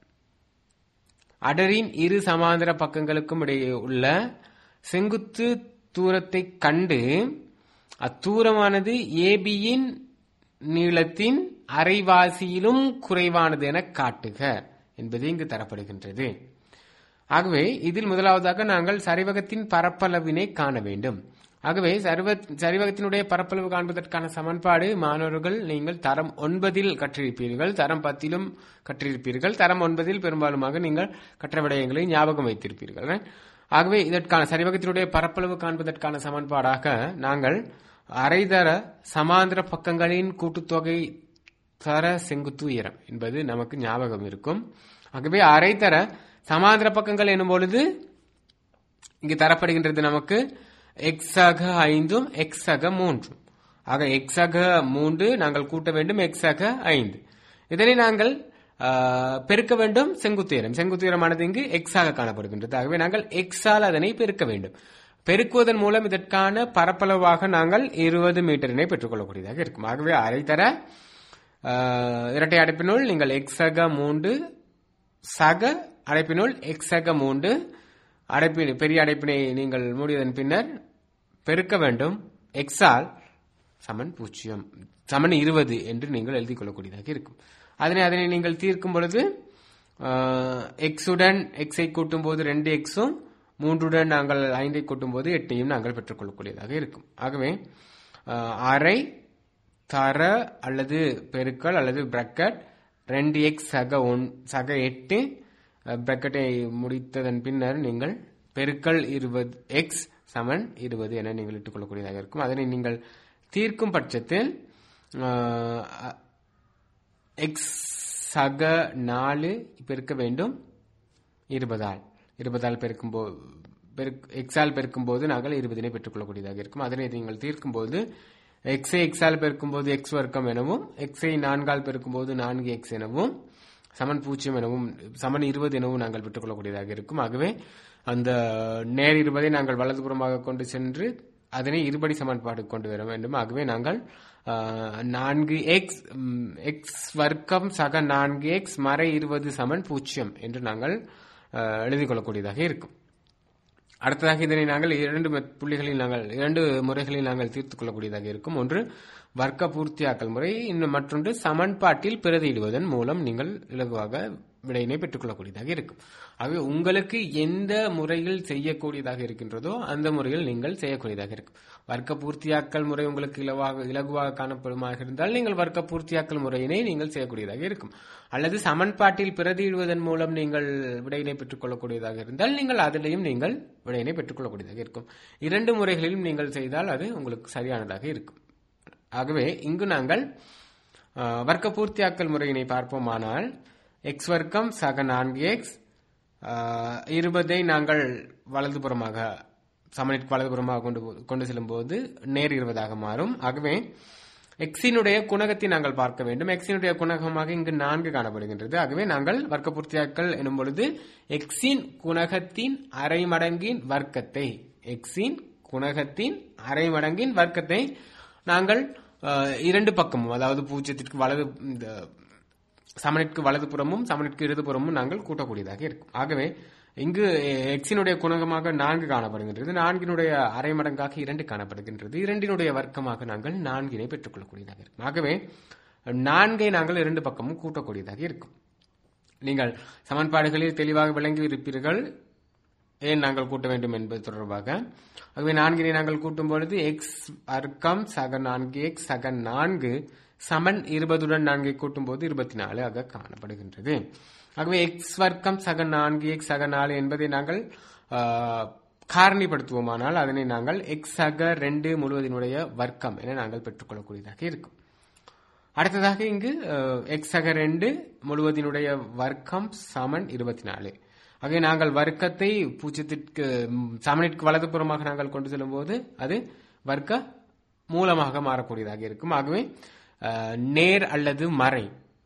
அடரின் இரு சமாந்தர பக்கங்களுக்கும் இடையே உள்ள செங்குத்து தூரத்தை கண்டு அத்தூரமானது ஏபியின் நீளத்தின் அரைவாசியிலும் குறைவானது என காட்டுக என்பது இங்கு தரப்படுகின்றது ஆகவே இதில் முதலாவதாக நாங்கள் சரிவகத்தின் பரப்பளவினை காண வேண்டும் ஆகவே சரிவ சரிவகத்தினுடைய பரப்பளவு காண்பதற்கான சமன்பாடு மாணவர்கள் நீங்கள் தரம் ஒன்பதில் கற்றிருப்பீர்கள் தரம் பத்திலும் கற்றிருப்பீர்கள் தரம் ஒன்பதில் பெரும்பாலுமாக நீங்கள் கற்ற விடயங்களை ஞாபகம் வைத்திருப்பீர்கள் ஆகவே இதற்கான சரிவகத்தினுடைய பரப்பளவு காண்பதற்கான சமன்பாடாக நாங்கள் அரைதர சமாந்திர பக்கங்களின் கூட்டுத்தொகை தர செங்குத்து உயரம் என்பது நமக்கு ஞாபகம் இருக்கும் ஆகவே அரைதர சமாந்திர பக்கங்கள் எனும் பொழுது இங்கு தரப்படுகின்றது நமக்கு எக்ஸாக ஐந்தும் எக்ஸாக மூன்றும் ஆக எக்ஸாக மூன்று நாங்கள் கூட்ட வேண்டும் எக்ஸாக ஐந்து இதனை நாங்கள் ஆ, பெருக்க வேண்டும் செங்குத்துயரம் செங்குத்துயரமானது இங்கு எக்ஸாக காணப்படுகின்றது ஆகவே நாங்கள் எக்ஸால் அதனை பெருக்க வேண்டும் பெருக்குவதன் மூலம் இதற்கான பரப்பளவாக நாங்கள் இருபது மீட்டரினை பெற்றுக்கொள்ளக்கூடியதாக இருக்கும் ஆகவே அரைத்தர ஆ, இரட்டை அடைப்பினுள் நீங்கள் எக்ஸாக மூன்று சக அடைப்பினுள் எக்ஸக மூன்று அடைப்பின் பெரிய அடைப்பினை நீங்கள் மூடியதன் பின்னர் பெருக்க வேண்டும் எக்ஸால் சமன் பூஜ்ஜியம் சமன் இருபது என்று நீங்கள் எழுதிக் கொள்ளக்கூடியதாக இருக்கும் அதனை அதனை நீங்கள் தீர்க்கும் பொழுது எக்ஸுடன் எக்ஸை கூட்டும் போது ரெண்டு எக்ஸும் மூன்றுடன் நாங்கள் ஐந்தை கூட்டும் போது எட்டையும் நாங்கள் பெற்றுக்கொள்ளக்கூடியதாக இருக்கும் ஆகவே ஆஹ், அரை தர அல்லது பெருக்கல் அல்லது பிரக்கெட் ரெண்டு எக்ஸ் சக ஒன் சக எட்டு பிரக்கெட்டை முடித்ததன் பின்னர் நீங்கள் பெருக்கல் இருபது எக்ஸ் சமன் இருபது என நீங்கள் இட்டுக்கொள்ளக்கூடியதாக இருக்கும் அதனை நீங்கள் தீர்க்கும் பட்சத்தில் எக்ஸ் சக நாலு பெருக்க வேண்டும் இருபதால் இருபதால் பெருக்கும் போ எக்ஸால் பெருக்கும் போது நாங்கள் இருபதினை பெற்றுக்கொள்ளக்கூடியதாக இருக்கும் அதனை நீங்கள் தீர்க்கும் போது எக்ஸை எக்ஸால் பெருக்கும் போது எக்ஸ் வர்க்கம் எனவும் எக்ஸை நான்கால் பெருக்கும் போது நான்கு எக்ஸ் எனவும் சமன் பூஜ்ஜியம் எனவும் சமன் இருபது எனவும் நாங்கள் பெற்றுக்கொள்ளக்கூடியதாக இருக்கும் ஆகவே அந்த நேர் இருபதை நாங்கள் வலதுபுறமாக கொண்டு சென்று அதனை இருபடி சமன்பாடு கொண்டு வர வேண்டும் ஆகவே நாங்கள் ஆஹ், நான்கு எக்ஸ் எக்ஸ் வர்க்கம் சக நான்கு எக்ஸ் மறை இருபது சமன் பூஜ்ஜியம் என்று நாங்கள் ஆஹ், எழுதிக் கொள்ளக்கூடியதாக இருக்கும் அடுத்ததாக இதனை நாங்கள் இரண்டு மெத்- புள்ளிகளில் நாங்கள் இரண்டு முறைகளில் நாங்கள் தீர்த்துக் கொள்ளக்கூடியதாக இருக்கும் ஒன்று வர்க்க பூர்த்தியாக்கல் முறை இன்னும் மற்றொன்று சமன்பாட்டில் பிரதியிடுவதன் மூலம் நீங்கள் இலகுவாக விடையினை பெற்றுக்கொள்ளக்கூடியதாக இருக்கும் ஆகவே உங்களுக்கு எந்த முறையில் செய்யக்கூடியதாக இருக்கின்றதோ அந்த முறையில் நீங்கள் செய்யக்கூடியதாக இருக்கும் வர்க்க பூர்த்தியாக்கல் முறை உங்களுக்கு இலவாக இலகுவாக காணப்படுமாக இருந்தால் நீங்கள் வர்க்க பூர்த்தியாக்கல் முறையினை நீங்கள் செய்யக்கூடியதாக இருக்கும் அல்லது சமன்பாட்டில் பிரதியிடுவதன் மூலம் நீங்கள் விடையினை பெற்றுக்கொள்ளக்கூடியதாக இருந்தால் நீங்கள் அதிலையும் நீங்கள் விடையினை பெற்றுக்கொள்ளக்கூடியதாக இருக்கும் இரண்டு முறைகளிலும் நீங்கள் செய்தால் அது உங்களுக்கு சரியானதாக இருக்கும் ஆகவே இங்கு நாங்கள் அஹ், வர்க்க பூர்த்தியாக்கல் முறையினை பார்ப்போமானால் எக்ஸ் வர்க்கம் சக நான்கு எக்ஸ் இருபதை நாங்கள் வலதுபுறமாக சமனிற்கு வலதுபுறமாக கொண்டு போ- கொண்டு செல்லும்போது நேர் இருபதாக மாறும் ஆகவே எக்ஸினுடைய குணகத்தை நாங்கள் பார்க்க வேண்டும் எக்ஸினுடைய குணகமாக இங்கு நான்கு காணப்படுகின்றது ஆகவே நாங்கள் வர்க்க பூர்த்தியாக்கல் எனும் பொழுது எக்ஸின் குணகத்தின் அரை மடங்கின் வர்க்கத்தை எக்ஸின் குணகத்தின் அரை மடங்கின் வர்க்கத்தை நாங்கள் அஹ், இரண்டு பக்கமும் அதாவது பூஜ்ஜியத்திற்கு வலது இந்த சமனிற்கு வலதுபுறமும் சமனிற்கு இடதுபுறமும் நாங்கள் கூட்டக்கூடியதாக இருக்கும் ஆகவே இங்கு எக்ஸினுடைய குணகமாக நான்கு காணப்படுகின்றது நான்கினுடைய அரை மடங்காக இரண்டு காணப்படுகின்றது இரண்டினுடைய வர்க்கமாக நாங்கள் நான்கினை பெற்றுக்கொள்ளக்கூடியதாக இருக்கும் ஆகவே நான்கை நாங்கள் இரண்டு பக்கமும் கூட்டக்கூடியதாக இருக்கும் நீங்கள் சமன்பாடுகளில் தெளிவாக விளங்கி இருப்பீர்கள் ஏன் நாங்கள் கூட்ட வேண்டும் என்பது தொடர்பாக ஆகவே நான்கினை நாங்கள் கூட்டும் பொழுது எக்ஸ் வர்க்கம் சக நான்கு எக்ஸ் சக நான்கு சமன் இருபதுடன் நான்கை கூட்டும் போது இருபத்தி நாலு ஆக காணப்படுகின்றது ஆகவே எக்ஸ் வர்க்கம் சக நான்கு எக்ஸ் சக நாலு என்பதை நாங்கள் ஆ, காரணிப்படுத்துவோமானால் அதனை நாங்கள் எக்ஸ் சக ரெண்டு முழுவதினுடைய வர்க்கம் என நாங்கள் பெற்றுக்கொள்ளக்கூடியதாக இருக்கும் அடுத்ததாக இங்கு எக்ஸ் சக ரெண்டு முழுவதினுடைய வர்க்கம் சமன் இருபத்தி நாலு ஆகவே நாங்கள் வர்க்கத்தை பூஜ்ஜியத்திற்கு ம், சமனிற்கு வலதுபுறமாக நாங்கள் கொண்டு செல்லும்போது அது வர்க்க மூலமாக மாறக்கூடியதாக இருக்கும் ஆகவே அஹ், நேர் அல்லது மறை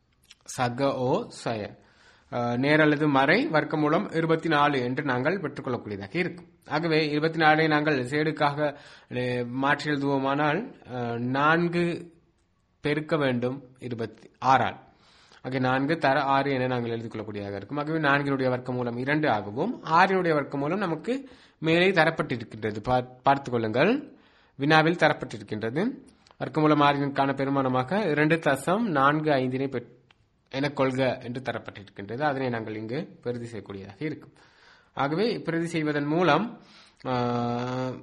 சக ஓ சய அஹ், நேர் அல்லது மறை வர்க்க மூலம் இருபத்தி நாலு என்று நாங்கள் பெற்றுக்கொள்ளக்கூடியதாக இருக்கும் ஆகவே இருபத்தி நாலை நாங்கள் சேடுக்காக அஹ், மாற்றி எழுதுவோமானால் அஹ், நான்கு பெருக்க வேண்டும் இருபத்தி ஆறால் ஆக நான்கு தர ஆறு என நாங்கள் எழுதிக் கொள்ளக்கூடியதாக இருக்கும் ஆகவே நான்கினுடைய வர்க்க மூலம் இரண்டு ஆகவும் ஆறினுடைய வர்க்க மூலம் நமக்கு மேலே தரப்பட்டிருக்கின்றது பார்- பார்த்துக் கொள்ளுங்கள் வினாவில் தரப்பட்டிருக்கின்றது வர்க்க மூலம் ஆறினுக்கான பெருமானமாக இரண்டு தசம் நான்கு ஐந்தினை பெற்- என கொள்க என்று தரப்பட்டிருக்கின்றது அதனை நாங்கள் இங்கு பிரதி செய்யக்கூடியதாக இருக்கும் ஆகவே பிரதி செய்வதன் மூலம் ஆஹ்,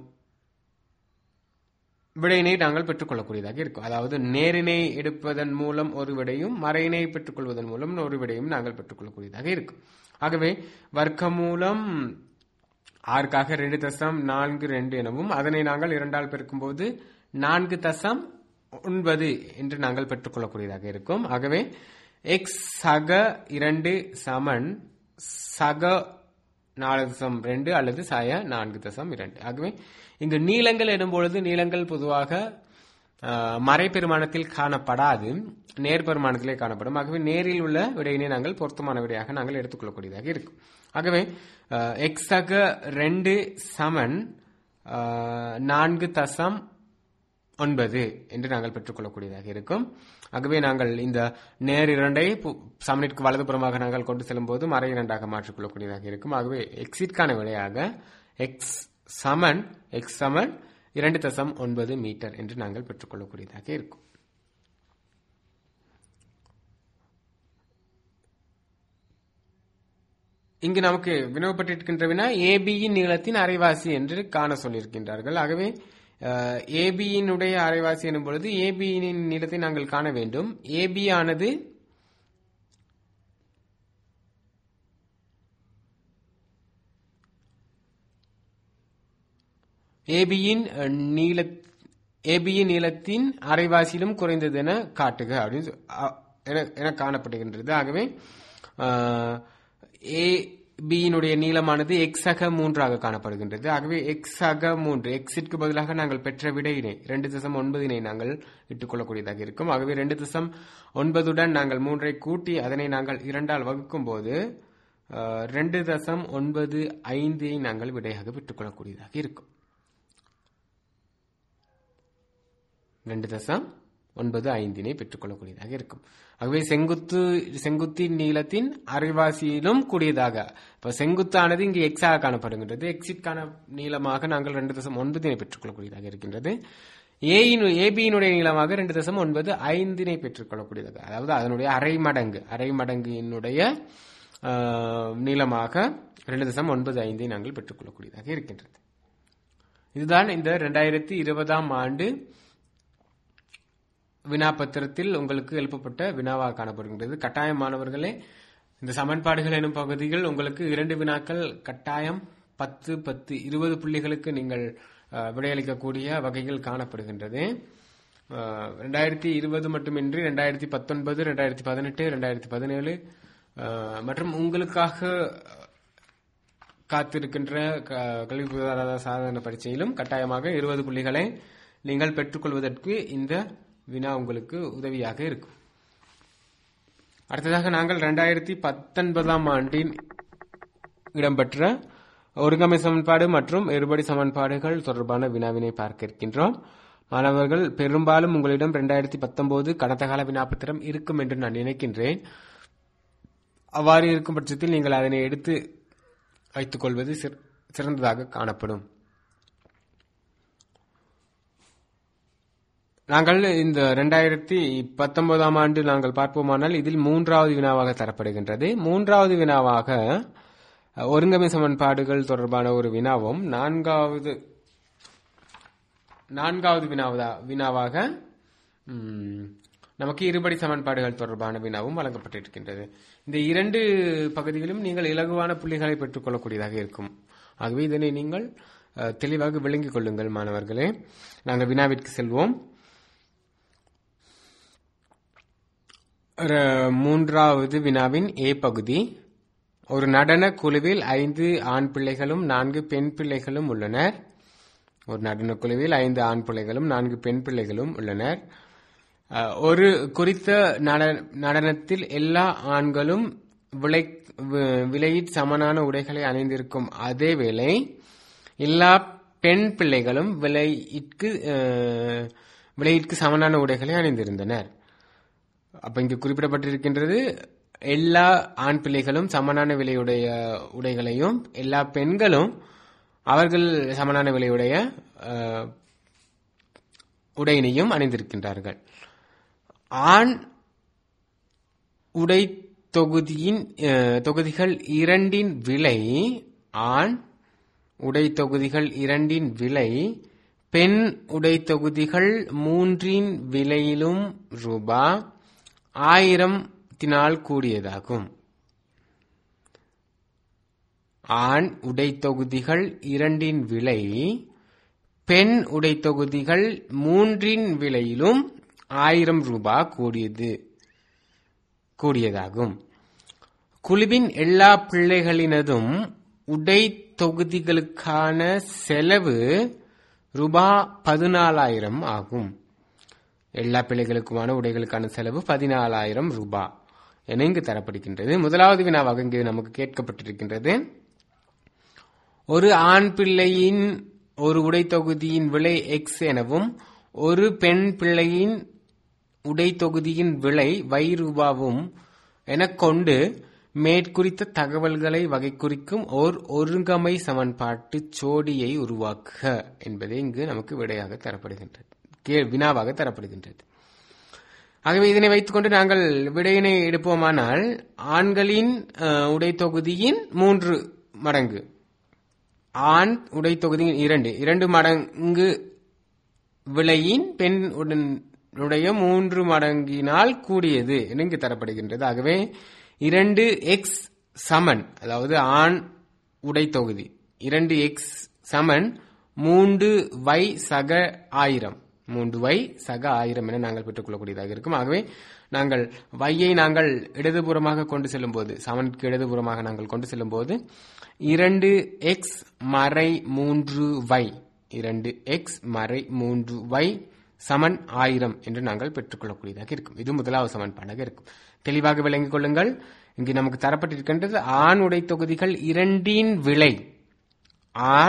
விடையினை நாங்கள் பெற்றுக்கொள்ளக்கூடியதாக இருக்கும் அதாவது நேரினை எடுப்பதன் மூலம் ஒரு விடையும் மறையினை பெற்றுக்கொள்வதன் மூலம் ஒரு விடையும் நாங்கள் பெற்றுக்கொள்ளக்கூடியதாக இருக்கும் ஆகவே வர்க்க மூலம் ஆறுக்காக ரெண்டு தசம் நான்கு ரெண்டு எனவும் அதனை நாங்கள் இரண்டால் பெருக்கும்போது நான்கு தசம் ஒன்பது என்று நாங்கள் பெற்றுக்கொள்ளக்கூடியதாக இருக்கும் ஆகவே எக்ஸ் சக இரண்டு சமன் சக நாலு தசம் ரெண்டு அல்லது சாய நான்கு தசம் இரண்டு ஆகவே இங்கு நீளங்கள் எனும்பொழுது நீளங்கள் பொதுவாக ஆஹ், மறைபெருமானத்தில் காணப்படாது நேர்பெருமானத்திலே காணப்படும் ஆகவே நேரில் உள்ள விடையினை நாங்கள் பொருத்தமான விடையாக நாங்கள் எடுத்துக்கொள்ளக்கூடியதாக இருக்கும் ஆகவே ஆஹ், x சக ரெண்டு சமன் ஆஹ், நான்கு தசம் ஒன்பது என்று நாங்கள் பெற்றுக்கொள்ளக்கூடியதாக இருக்கும் ஆகவே நாங்கள் இந்த நேர் இரண்டை பு- சமனிற்கு வலதுபுறமாக நாங்கள் கொண்டு செல்லும்போது மறை இரண்டாக மாற்றிக்கொள்ளக்கூடியதாக இருக்கும் ஆகவே எக்ஸிற்கான விடையாக எக்ஸ் சமன் எக்ஸ் சமன் இரண்டு தசம் ஒன்பது மீட்டர் என்று நாங்கள் பெற்றுக்கொள்ளக்கூடியதாக இருக்கும் இங்கு நமக்கு வினவப்பட்டிருக்கின்ற வினா ஏபியின் நீளத்தின் அரைவாசி என்று காண சொல்லியிருக்கின்றார்கள் ஆகவே ஏபியினுடைய அரைவாசி எனும் பொழுது ஏபியின் நீளத்தை நாங்கள் காண வேண்டும் ஏபி ஆனது ஏபியின் நீள ஏபியின் நீளத்தின் அரைவாசியிலும் குறைந்தது என காட்டுக அப்படின்னு சொ- அ- என- என காணப்படுகின்றது ஆகவே ஏ பியினுடைய நீளமானது எக்ஸ் அக மூன்றாக காணப்படுகின்றது ஆகவே எக்ஸ் அக மூன்று எக்ஸிற்கு பதிலாக நாங்கள் பெற்ற விடையினை ரெண்டு தசம் ஒன்பதினை நாங்கள் இட்டுக்கொள்ளக்கூடியதாக இருக்கும் ஆகவே ரெண்டு தசம் ஒன்பதுடன் நாங்கள் மூன்றை கூட்டி அதனை நாங்கள் இரண்டால் வகுக்கும் போது அஹ், ரெண்டு தசம் ஒன்பது ஐந்தை நாங்கள் விடையாக பெற்றுக்கொள்ளக்கூடியதாக இருக்கும் ரெண்டு தசம் ஒன்பது ஐந்தினை பெற்றுக்கொள்ளக்கூடியதாக இருக்கும் ஆகவே செங்குத்து செங்குத்தின் நீளத்தின் அரைவாசியிலும் கூடியதாக இப்ப செங்குத்தானது இங்கு எக்ஸாக காணப்படுகின்றது எக்ஸிற்கான நீளமாக நாங்கள் ரெண்டு தசம் ஒன்பதினை பெற்றுக்கொள்ளக்கூடியதாக இருக்கின்றது ஏயின் ஏபியினுடைய நீளமாக ரெண்டு தசம் ஒன்பது ஐந்தினை பெற்றுக்கொள்ளக்கூடியதாக அதாவது அதனுடைய அரை மடங்கு அரை மடங்கினுடைய ஆஹ், நீளமாக ரெண்டு தசம் ஒன்பது ஐந்தை நாங்கள் பெற்றுக்கொள்ளக்கூடியதாக இருக்கின்றது இதுதான் இந்த ரெண்டாயிரத்தி இருபதாம் ஆண்டு வினாபத்திரத்தில் உங்களுக்கு எழுப்பப்பட்ட வினாவாக காணப்படுகின்றது கட்டாயம் மாணவர்களே இந்த சமன்பாடுகள் எனும் பகுதியில் உங்களுக்கு இரண்டு வினாக்கள் கட்டாயம் பத்து பத்து இருபது புள்ளிகளுக்கு நீங்கள் அஹ், விடையளிக்கக்கூடிய வகையில் காணப்படுகின்றது அஹ், ரெண்டாயிரத்தி இருபது மட்டுமின்றி ரெண்டாயிரத்தி பத்தொன்பது ரெண்டாயிரத்தி பதினெட்டு ரெண்டாயிரத்தி பதினேழு அஹ், மற்றும் உங்களுக்காக காத்திருக்கின்ற க- கல்வி பொருளாதார சாதன பரீட்சையிலும் கட்டாயமாக இருபது புள்ளிகளை நீங்கள் பெற்றுக்கொள்வதற்கு இந்த வினா உங்களுக்கு உதவியாக இருக்கும் அடுத்ததாக நாங்கள் ரெண்டாயிரத்தி பத்தொன்பதாம் ஆண்டின் இடம்பெற்ற ஒருங்கமை சமன்பாடு மற்றும் இருபடி சமன்பாடுகள் தொடர்பான வினாவினை பார்க்க இருக்கின்றோம் மாணவர்கள் பெரும்பாலும் உங்களிடம் ரெண்டாயிரத்தி பத்தொன்பது கடந்த கால வினாபத்திரம் இருக்கும் என்று நான் நினைக்கின்றேன் அவ்வாறு இருக்கும் பட்சத்தில் நீங்கள் அதனை எடுத்து வைத்துக் கொள்வது சிற- சிறந்ததாக காணப்படும் நாங்கள் இந்த ரெண்டாயிரத்தி பத்தொன்பதாம் ஆண்டு நாங்கள் பார்ப்போமானால் இதில் மூன்றாவது வினாவாக தரப்படுகின்றது மூன்றாவது வினாவாக அஹ், ஒருங்கமை சமன்பாடுகள் தொடர்பான ஒரு வினாவும் நான்காவது நான்காவது வினாவதா வினாவாக ம், நமக்கு இருபடி சமன்பாடுகள் தொடர்பான வினாவும் வழங்கப்பட்டிருக்கின்றது இந்த இரண்டு பகுதிகளிலும் நீங்கள் இலகுவான புள்ளிகளை பெற்றுக்கொள்ளக்கூடியதாக இருக்கும் ஆகவே இதனை நீங்கள் அஹ், தெளிவாக விளங்கிக் கொள்ளுங்கள் மாணவர்களே நாங்கள் வினாவிற்கு செல்வோம் ர- மூன்றாவது வினாவின் ஏ பகுதி ஒரு நடன குழுவில் ஐந்து ஆண் பிள்ளைகளும் நான்கு பெண் பிள்ளைகளும் உள்ளனர் ஒரு நடன குழுவில் ஐந்து ஆண் பிள்ளைகளும் நான்கு பெண் பிள்ளைகளும் உள்ளனர் அஹ், ஒரு குறித்த நட- நடனத்தில் எல்லா ஆண்களும் விலை வி- விலையிற் சமனான உடைகளை அணிந்திருக்கும் அதே வேளை எல்லா பெண் பிள்ளைகளும் விலையிற்கு அஹ், விலையிற்கு சமனான உடைகளை அணிந்திருந்தனர் அப்ப இங்கு குறிப்பிடப்பட்டிருக்கின்றது எல்லா ஆண் பிள்ளைகளும் சமனான விலையுடைய உடைகளையும் எல்லா பெண்களும் அவர்கள் சமனான விலையுடைய அஹ், உடையினையும் அணிந்திருக்கின்றார்கள் ஆண் உடை தொகுதியின் அஹ், தொகுதிகள் இரண்டின் விலை ஆண் உடை தொகுதிகள் இரண்டின் விலை பெண் உடை தொகுதிகள் மூன்றின் விலையிலும் ரூபா ஆயிரத்தினால் கூடியதாகும் ஆண் உடை தொகுதிகள் இரண்டின் விலை பெண் உடை தொகுதிகள் மூன்றின் விலையிலும் ஆயிரம் ரூபாய் கூடியது கூடியதாகும் குழுவின் எல்லா பிள்ளைகளினதும் உடை தொகுதிகளுக்கான செலவு ரூபா பதினாலாயிரம் ஆகும் எல்லா பிள்ளைகளுக்குமான உடைகளுக்கான செலவு பதினாலாயிரம் ரூபாய் என இங்கு தரப்படுகின்றது முதலாவது வினாவாக இங்கு நமக்கு கேட்கப்பட்டிருக்கின்றது ஒரு ஆண் பிள்ளையின் ஒரு உடை தொகுதியின் விலை எக்ஸ் எனவும் ஒரு பெண் பிள்ளையின் உடை தொகுதியின் விலை வை ரூபாவும் எனக் கொண்டு மேற்குறித்த தகவல்களை வகை குறிக்கும் ஓர் ஒருங்கமை சமன்பாட்டு ஜோடியை உருவாக்குக என்பதே இங்கு நமக்கு விடையாக தரப்படுகின்றது கே வினாவாக தரப்படுகின்றது ஆகவே இதனை வைத்துக்கொண்டு நாங்கள் விடையினை எடுப்போமானால் ஆண்களின் அஹ், உடை தொகுதியின் மூன்று மடங்கு ஆண் உடை தொகுதியின் இரண்டு இரண்டு மடங்கு விலையின் பெண் உடன் உடைய மூன்று மடங்கினால் கூடியது என இங்கு தரப்படுகின்றது ஆகவே இரண்டு எக்ஸ் சமன் அதாவது ஆண் உடை தொகுதி இரண்டு எக்ஸ் சமன் மூன்று வை சக ஆயிரம் மூன்று வை சக ஆயிரம் என நாங்கள் பெற்றுக்கொள்ளக்கூடியதாக இருக்கும் ஆகவே நாங்கள் வையை நாங்கள் இடதுபுறமாக கொண்டு செல்லும் போது சமனுக்கு இடதுபுறமாக நாங்கள் கொண்டு செல்லும் போது இரண்டு எக்ஸ் மறை மூன்று வை இரண்டு எக்ஸ் மறை மூன்று வை சமன் ஆயிரம் என்று நாங்கள் பெற்றுக்கொள்ளக்கூடியதாக இருக்கும் இது முதலாவது சமன்பாடாக இருக்கும் தெளிவாக விளங்கிக் கொள்ளுங்கள் இங்கு நமக்கு தரப்பட்டிருக்கின்றது ஆண் உடை தொகுதிகள் இரண்டின் விலை ஆண்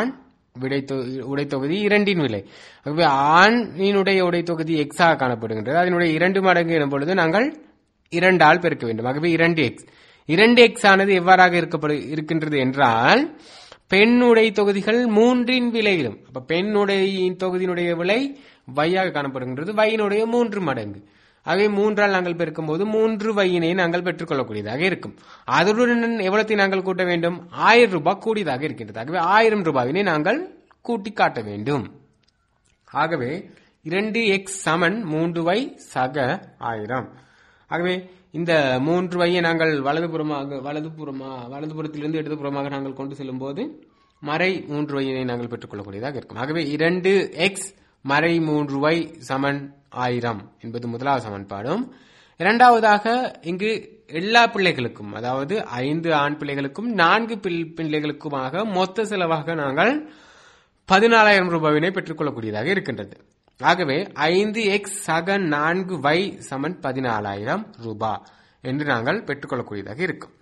விடைத்தொ- உடைத்தொகுதி இரண்டின் விலை ஆகவே ஆணினுடைய உடைத்தொகுதி எக்ஸ் ஆக காணப்படுகின்றது அதனுடைய இரண்டு மடங்கு எனும் பொழுது நாங்கள் இரண்டால் பெருக்க வேண்டும் ஆகவே இரண்டு எக்ஸ் இரண்டு எக்ஸ் ஆனது எவ்வாறாக இருக்கப்படு இருக்கின்றது என்றால் பெண்ணுடைய தொகுதிகள் மூன்றின் விலையிலும் அப்ப பெண்ணுடைய தொகுதியினுடைய விலை வையாக காணப்படுகின்றது வையினுடைய மூன்று மடங்கு ஆகவே மூன்றால் நாங்கள் பெருக்கும்போது மூன்று வையினை நாங்கள் பெற்றுக்கொள்ளக்கூடியதாக இருக்கும் அதனுடன் எவ்வளத்தை நாங்கள் கூட்ட வேண்டும் ஆயிரம் ரூபாய் கூடியதாக இருக்கின்றது ஆகவே ஆயிரம் ரூபாயினை நாங்கள் கூட்டி காட்ட வேண்டும் ஆகவே இரண்டு எக்ஸ் சமன் மூன்று வை சக ஆயிரம் ஆகவே இந்த மூன்று வையை நாங்கள் வலதுபுறமாக வலதுபுறமா வலதுபுறத்திலிருந்து இடதுபுறமாக நாங்கள் கொண்டு செல்லும் போது மறை மூன்று வையினை நாங்கள் பெற்றுக்கொள்ளக்கூடியதாக இருக்கும் ஆகவே இரண்டு எக்ஸ் மறை மூன்று வை சமன் ஆயிரம் என்பது முதலாவது சமன்பாடும் இரண்டாவதாக இங்கு எல்லா பிள்ளைகளுக்கும் அதாவது ஐந்து ஆண் பிள்ளைகளுக்கும் நான்கு பிள்- பிள்ளைகளுக்குமாக மொத்த செலவாக நாங்கள் பதினாலாயிரம் ரூபாயினை பெற்றுக்கொள்ளக்கூடியதாக இருக்கின்றது ஆகவே ஐந்து எக்ஸ் சக நான்கு வை சமன் பதினாலாயிரம் ரூபாய் என்று நாங்கள் பெற்றுக்கொள்ளக்கூடியதாக இருக்கும்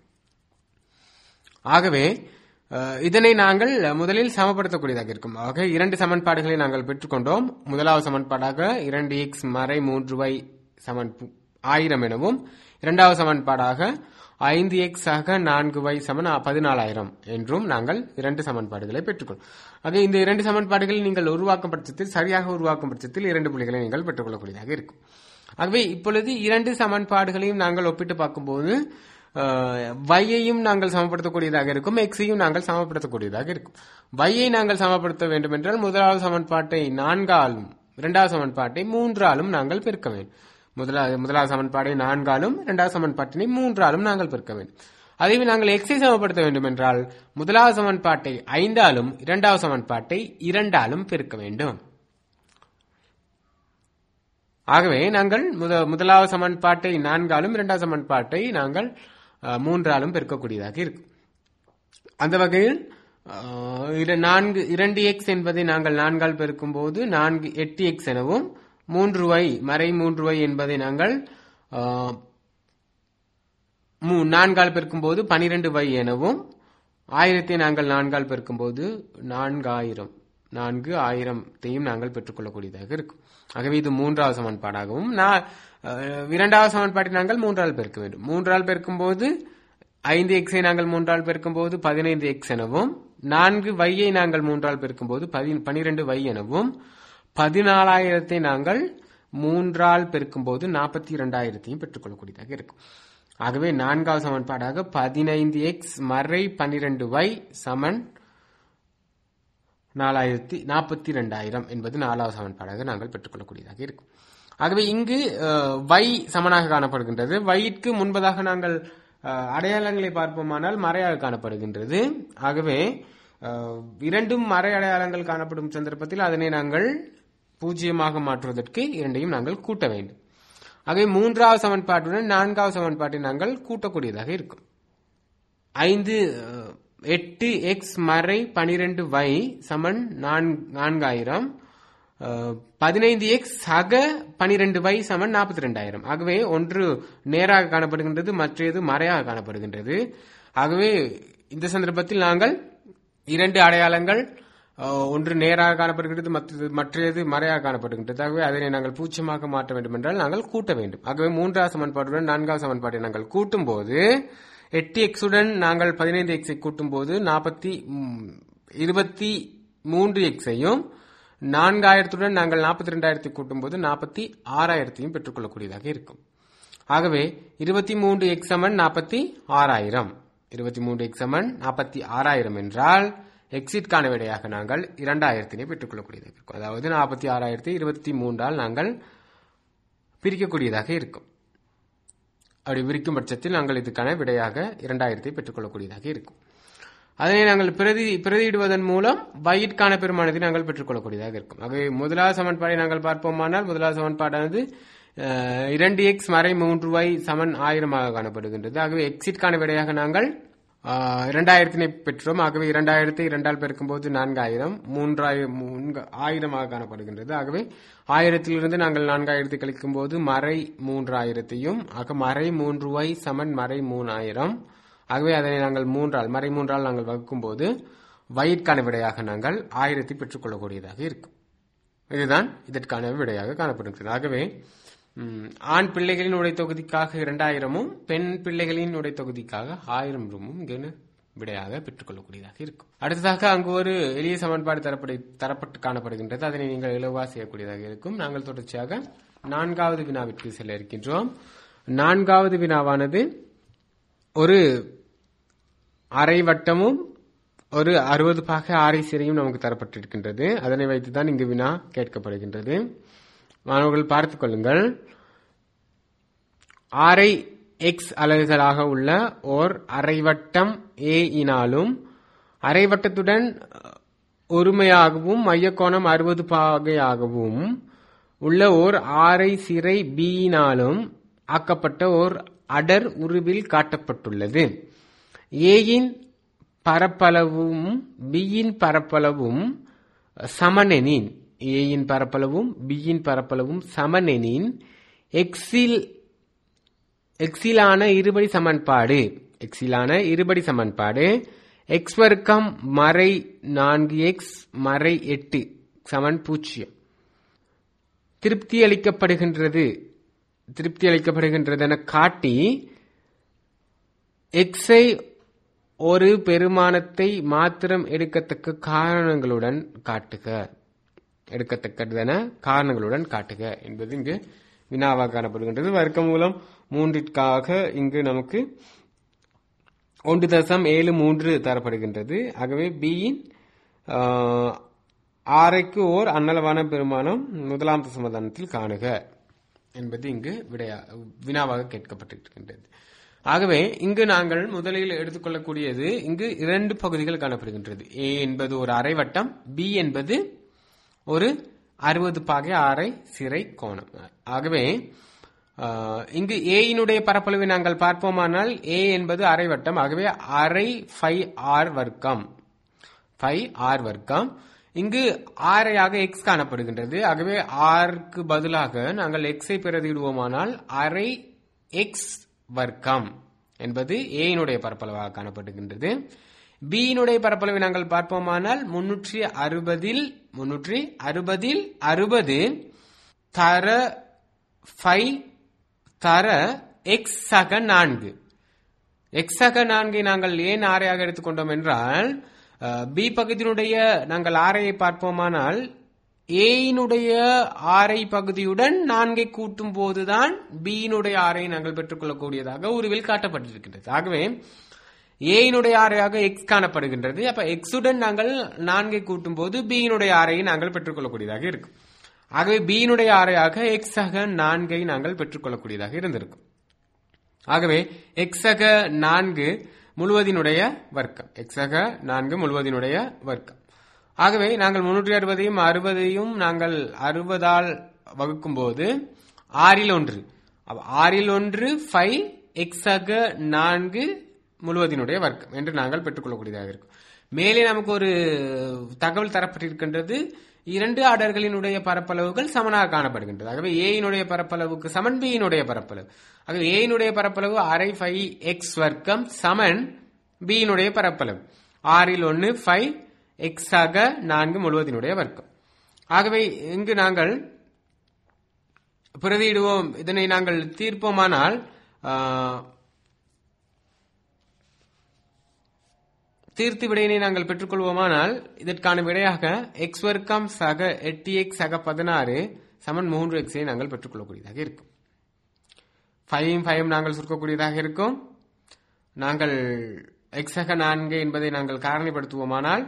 ஆகவே அஹ், இதனை நாங்கள் முதலில் சமப்படுத்தக்கூடியதாக இருக்கும் ஆக இரண்டு சமன்பாடுகளை நாங்கள் பெற்றுக்கொண்டோம் முதலாவது சமன்பாடாக இரண்டு எக்ஸ் மறை மூன்று வை சமன் பு- ஆயிரம் எனவும் இரண்டாவது சமன்பாடாக ஐந்து எக்ஸ் ஆக நான்கு வை சமன் பதினாலாயிரம் என்றும் நாங்கள் இரண்டு சமன்பாடுகளை பெற்றுக்கொள்ளும் ஆக இந்த இரண்டு சமன்பாடுகளை நீங்கள் உருவாக்கும் பட்சத்தில் சரியாக உருவாக்கும் பட்சத்தில் இரண்டு புள்ளிகளை நீங்கள் பெற்றுக்கொள்ளக்கூடியதாக இருக்கும் ஆகவே இப்பொழுது இரண்டு சமன்பாடுகளையும் நாங்கள் ஒப்பிட்டு பார்க்கும்போது வையையும் நாங்கள் சமப்படுத்தக்கூடியதாக இருக்கும் எக்ஸையும் நாங்கள் சமப்படுத்தக்கூடியதாக இருக்கும் வையை நாங்கள் சமப்படுத்த வேண்டும் என்றால் முதலாவது சமன்பாட்டை நான்காலும் இரண்டாவது சமன்பாட்டை மூன்றாலும் நாங்கள் பெருக்க வேண்டும் முதலாவது முதலாவது சமன்பாடை நான்காலும் இரண்டாவது சமன்பாட்டினை மூன்றாலும் நாங்கள் பெருக்க வேண்டும் அதே நாங்கள் எக்ஸை சமப்படுத்த வேண்டும் என்றால் முதலாவது சமன்பாட்டை ஐந்தாலும் இரண்டாவது சமன்பாட்டை இரண்டாலும் பெருக்க வேண்டும் ஆகவே நாங்கள் முத முதலாவது சமன்பாட்டை நான்காலும் இரண்டாவது சமன்பாட்டை நாங்கள் அஹ், மூன்றாலும் பெருக்கக்கூடியதாக இருக்கும் அந்த வகையில் அஹ், இர- நான்கு இரண்டு எக்ஸ் என்பதை நாங்கள் நான்கால் பெருக்கும் போது நான்கு எட்டு எக்ஸ் எனவும் மூன்று y மறை மூன்று y என்பதை நாங்கள் அஹ், மூ- நான்கால் பெருக்கும்போது பனிரெண்டு வை எனவும் ஆயிரத்தை நாங்கள் நான்கால் பெருக்கும்போது நான்காயிரம் நான்கு ஆயிரத்தையும் நாங்கள் பெற்றுக்கொள்ளக்கூடியதாக இருக்கும் ஆகவே இது மூன்றாவது சமன்பாடாகவும் நான் அஹ், இரண்டாவது சமன்பாட்டை நாங்கள் மூன்றால் பெருக்க வேண்டும் மூன்றால் பெருக்கும்போது ஐந்து எக்ஸை நாங்கள் மூன்றால் பெருக்கும்போது பதினைந்து எக்ஸ் எனவும் நான்கு வையை நாங்கள் மூன்றால் பெருக்கும்போது பதி- பனிரெண்டு வை எனவும் பதினாலாயிரத்தை நாங்கள் மூன்றால் பெருக்கும்போது நாற்பத்தி இரண்டாயிரத்தையும் பெற்றுக்கொள்ளக்கூடியதாக இருக்கும் ஆகவே நான்காவது சமன்பாடாக பதினைந்து எக்ஸ் மறை பன்னிரண்டு வை சமன் நாலாயிரத்தி நாற்பத்தி ரெண்டாயிரம் என்பது நாலாவது சமன்பாடாக நாங்கள் பெற்றுக்கொள்ளக்கூடியதாக இருக்கும் ஆகவே இங்கு அஹ், வை சமனாக காணப்படுகின்றது வைக்கு முன்பதாக நாங்கள் அஹ், அடையாளங்களை பார்ப்போமானால் மறையாக காணப்படுகின்றது ஆகவே அஹ், இரண்டும் மறை அடையாளங்கள் காணப்படும் சந்தர்ப்பத்தில் அதனை நாங்கள் பூஜ்ஜியமாக மாற்றுவதற்கு இரண்டையும் நாங்கள் கூட்ட வேண்டும் ஆகவே மூன்றாவது சமன்பாட்டுடன் நான்காவது சமன்பாட்டை நாங்கள் கூட்டக்கூடியதாக இருக்கும் ஐந்து அஹ், எட்டு எக்ஸ் மறை பனிரெண்டு வை சமன் நான்- நான்காயிரம் அஹ், பதினைந்து எக்ஸ் சக பனிரெண்டு வை சமன் நாற்பத்தி ரெண்டாயிரம் ஆகவே ஒன்று நேராக காணப்படுகின்றது மற்றது மறையாக காணப்படுகின்றது ஆகவே இந்த சந்தர்ப்பத்தில் நாங்கள் இரண்டு அடையாளங்கள் அஹ், ஒன்று நேராக காணப்படுகின்றது மற்றது மற்றது மறையாக காணப்படுகின்றது ஆகவே அதனை நாங்கள் பூச்சியமாக மாற்ற வேண்டும் என்றால் நாங்கள் கூட்ட வேண்டும் ஆகவே மூன்றாவது சமன்பாட்டுடன் நான்காவது சமன்பாட்டை நாங்கள் கூட்டும் போது எட்டு எக்ஸுடன் நாங்கள் பதினைந்து எக்ஸை கூட்டும் போது நாற்பத்தி இருபத்தி மூன்று எக்ஸையும் நான்காயிரத்துடன் நாங்கள் நாற்பத்தி ரெண்டாயிரத்தை கூட்டும் போது நாற்பத்தி ஆறாயிரத்தையும் பெற்றுக்கொள்ளக்கூடியதாக இருக்கும் ஆகவே இருபத்தி மூன்று எக்ஸ் சமன் நாற்பத்தி ஆறாயிரம் இருபத்தி மூன்று எக்ஸ் சமன் நாற்பத்தி ஆறாயிரம் என்றால் எக்ஸிட்கான விடையாக நாங்கள் இரண்டாயிரத்தினை பெற்றுக்கொள்ளக்கூடியதாக இருக்கும் அதாவது நாற்பத்தி ஆறாயிரத்தி இருபத்தி மூன்றால் நாங்கள் பிரிக்கக்கூடியதாக இருக்கும் அப்படி விரிக்கும் பட்சத்தில் நாங்கள் இதுக்கான விடையாக இரண்டாயிரத்தை பெற்றுக்கொள்ளக்கூடியதாக இருக்கும் அதனை நாங்கள் பிரதி பிரதியிடுவதன் மூலம் வயிற்கான பெருமானத்தை நாங்கள் பெற்றுக்கொள்ளக்கூடியதாக இருக்கும் ஆகவே முதலாவது சமன்பாடை நாங்கள் பார்ப்போமானால் முதலாவது சமன்பாடானது அஹ், இரண்டு எக்ஸ் மறை மூன்று y சமன் ஆயிரமாக காணப்படுகின்றது ஆகவே எக்ஸிட்கான விடையாக நாங்கள் அஹ், இரண்டாயிரத்தினை பெற்றோம் ஆகவே இரண்டாயிரத்தை இரண்டால் பெருக்கும்போது நான்காயிரம் மூன்றாயிரம் மூன்று ஆயிரமாக காணப்படுகின்றது ஆகவே ஆயிரத்திலிருந்து நாங்கள் நான்காயிரத்தை கழிக்கும் போது மறை மூன்றாயிரத்தையும் ஆக மறை மூன்று y சமன் மறை மூணாயிரம் ஆகவே அதனை நாங்கள் மூன்றால் மறை மூன்றால் நாங்கள் வகுக்கும் போது வயிற்கான விடையாக நாங்கள் ஆயிரத்தை பெற்றுக்கொள்ளக்கூடியதாக இருக்கும் இதுதான் இதற்கான விடையாக காணப்படுகிறது ஆகவே ம், ஆண் பிள்ளைகளின் உடை தொகுதிக்காக இரண்டாயிரமும் பெண் பிள்ளைகளின் உடை தொகுதிக்காக ஆயிரம் ரூமும் இங்கு விடையாக பெற்றுக்கொள்ளக்கூடியதாக இருக்கும் அடுத்ததாக அங்கு ஒரு எளிய சமன்பாடு தரப்படு தரப்பட்டு காணப்படுகின்றது அதனை நீங்கள் இலவா செய்யக்கூடியதாக இருக்கும் நாங்கள் தொடர்ச்சியாக நான்காவது வினாவிற்கு செல்ல இருக்கின்றோம் நான்காவது வினாவானது ஒரு அரை வட்டமும் ஒரு அறுபது பாக ஆரை சிறையும் நமக்கு தரப்பட்டிருக்கின்றது அதனை வைத்துதான் இங்கு வினா கேட்கப்படுகின்றது மாணவர்கள் பார்த்துக் கொள்ளுங்கள் ஆரை எக்ஸ் அலகுகளாக உள்ள ஓர் அரைவட்டம் ஏ இனாலும் அரைவட்டத்துடன் ஒருமையாகவும் மையக்கோணம் அறுபது பாகையாகவும் உள்ள ஓர் ஆரை சிறை பியினாலும் ஆக்கப்பட்ட ஓர் அடர் உருவில் காட்டப்பட்டுள்ளது ஏயின் பரப்பளவும் பியின் பரப்பளவும் சமனெனின் ஏயின் பரப்பளவும் பியின் பரப்பளவும் சமனெனின் எக்ஸில் எக்ஸிலான இருபடி சமன்பாடு எக்ஸிலான இருபடி சமன்பாடு எக்ஸ் வர்க்கம் மறை நான்கு எக்ஸ் மறை எட்டு சமன் பூஜ்ஜியம் திருப்தி அளிக்கப்படுகின்றது திருப்தி அளிக்கப்படுகின்றது என காட்டி எக்ஸை ஒரு பெருமானத்தை மாத்திரம் எடுக்கத்தக்க காரணங்களுடன் காட்டுக எடுக்கத்தக்கதென காரணங்களுடன் காட்டுக என்பது இங்கு வினாவாக காணப்படுகின்றது வர்க்க மூலம் மூன்றிற்காக இங்கு நமக்கு ஒன்று தசம் ஏழு மூன்று தரப்படுகின்றது ஆகவே பியின் ஆரைக்கு ஓர் அன்னளவான பெருமானம் முதலாம் தசமதானத்தில் காணுக என்பது இங்கு விடையா வினாவாக கேட்கப்பட்டிருக்கின்றது ஆகவே இங்கு நாங்கள் முதலில் எடுத்துக்கொள்ளக்கூடியது இங்கு இரண்டு பகுதிகள் காணப்படுகின்றது ஏ என்பது ஒரு அரைவட்டம் பி என்பது ஒரு அறுபது பாகை அரை சிறை கோணம் ஆகவே ஆஹ், இங்கு ஏயினுடைய பரப்பளவை நாங்கள் பார்ப்போமானால் ஏ என்பது அரைவட்டம் ஆகவே அரை ஃபைவ் ஆர் வர்க்கம் ஃபைவ் ஆர் வர்க்கம் இங்கு ஆரையாக எக்ஸ் காணப்படுகின்றது ஆகவே ஆருக்கு பதிலாக நாங்கள் எக்ஸை பிரதியிடுவோமானால் அரை எக்ஸ் வர்க்கம் என்பது ஏயினுடைய பரப்பளவாக காணப்படுகின்றது பியினுடைய பரப்பளவை நாங்கள் பார்ப்போமானால் முன்னூற்றி அறுபதில் முன்னூற்றி அறுபதில் அறுபது தர ஃபைவ் தர எக்ஸ் சக நான்கு எக்ஸக நான்கை நாங்கள் ஏன் ஆரையாக எடுத்துக்கொண்டோம் என்றால் பி பகுதியினுடைய நாங்கள் ஆரையை பார்ப்போமானால் ஏயினுடைய ஆரை பகுதியுடன் நான்கை கூட்டும் போதுதான் பியினுடைய ஆரை நாங்கள் பெற்றுக்கொள்ளக்கூடியதாக உருவில் காட்டப்பட்டிருக்கின்றது ஆகவே ஏயினுடைய ஆரையாக எக்ஸ் காணப்படுகின்றது அப்ப எக்ஸுடன் நாங்கள் நான்கை கூட்டும் போது பியினுடைய ஆரையை நாங்கள் பெற்றுக்கொள்ளக்கூடியதாக இருக்கும் ஆகவே பியினுடைய ஆரையாக எக்ஸ் ஆக நான்கை நாங்கள் பெற்றுக்கொள்ளக்கூடியதாக இருந்திருக்கும் ஆகவே எக்ஸக நான்கு முழுவதினுடைய வர்க்கம் எக்ஸக நான்கு முழுவதினுடைய வர்க்கம் ஆகவே நாங்கள் முன்னூற்றி அறுபதையும் அறுபதையும் நாங்கள் அறுபதால் வகுக்கும் போது ஆறில் ஒன்று அப்ப ஆறில் ஒன்று ஃபைவ் எக்ஸக நான்கு முழுவதினுடைய வர்க்கம் என்று நாங்கள் பெற்றுக்கொள்ளக்கூடியதாக இருக்கும் மேலே நமக்கு ஒரு தகவல் தரப்பட்டிருக்கின்றது இரண்டு ஆர்டர்களினுடைய பரப்பளவுகள் சமனாக காணப்படுகின்றது ஆகவே ஏயினுடைய பரப்பளவுக்கு சமன் பியினுடைய பரப்பளவு ஆகவே ஏயினுடைய பரப்பளவு அரை ஃபைவ் எக்ஸ் வர்க்கம் சமன் பியினுடைய பரப்பளவு ஆறில் ஒன்று ஃபைவ் எக்ஸ் ஆக நான்கு முழுவதினுடைய வர்க்கம் ஆகவே இங்கு நாங்கள் பிரதியிடுவோம் இதனை நாங்கள் தீர்ப்போமானால் ஆ, தீர்த்து விடையினை நாங்கள் பெற்றுக்கொள்வோமானால் இதற்கான விடையாக எக்ஸ் வர்க்கம் சக எட்டு எக்ஸ் சக பதினாறு சமன் மூன்று எக்ஸை நாங்கள் பெற்றுக்கொள்ளக்கூடியதாக இருக்கும் ஃபைவ் ஃபைவ் நாங்கள் சுருக்கக்கூடியதாக இருக்கும் நாங்கள் எக்ஸ் சக நான்கு என்பதை நாங்கள் காரணிப்படுத்துவோமானால்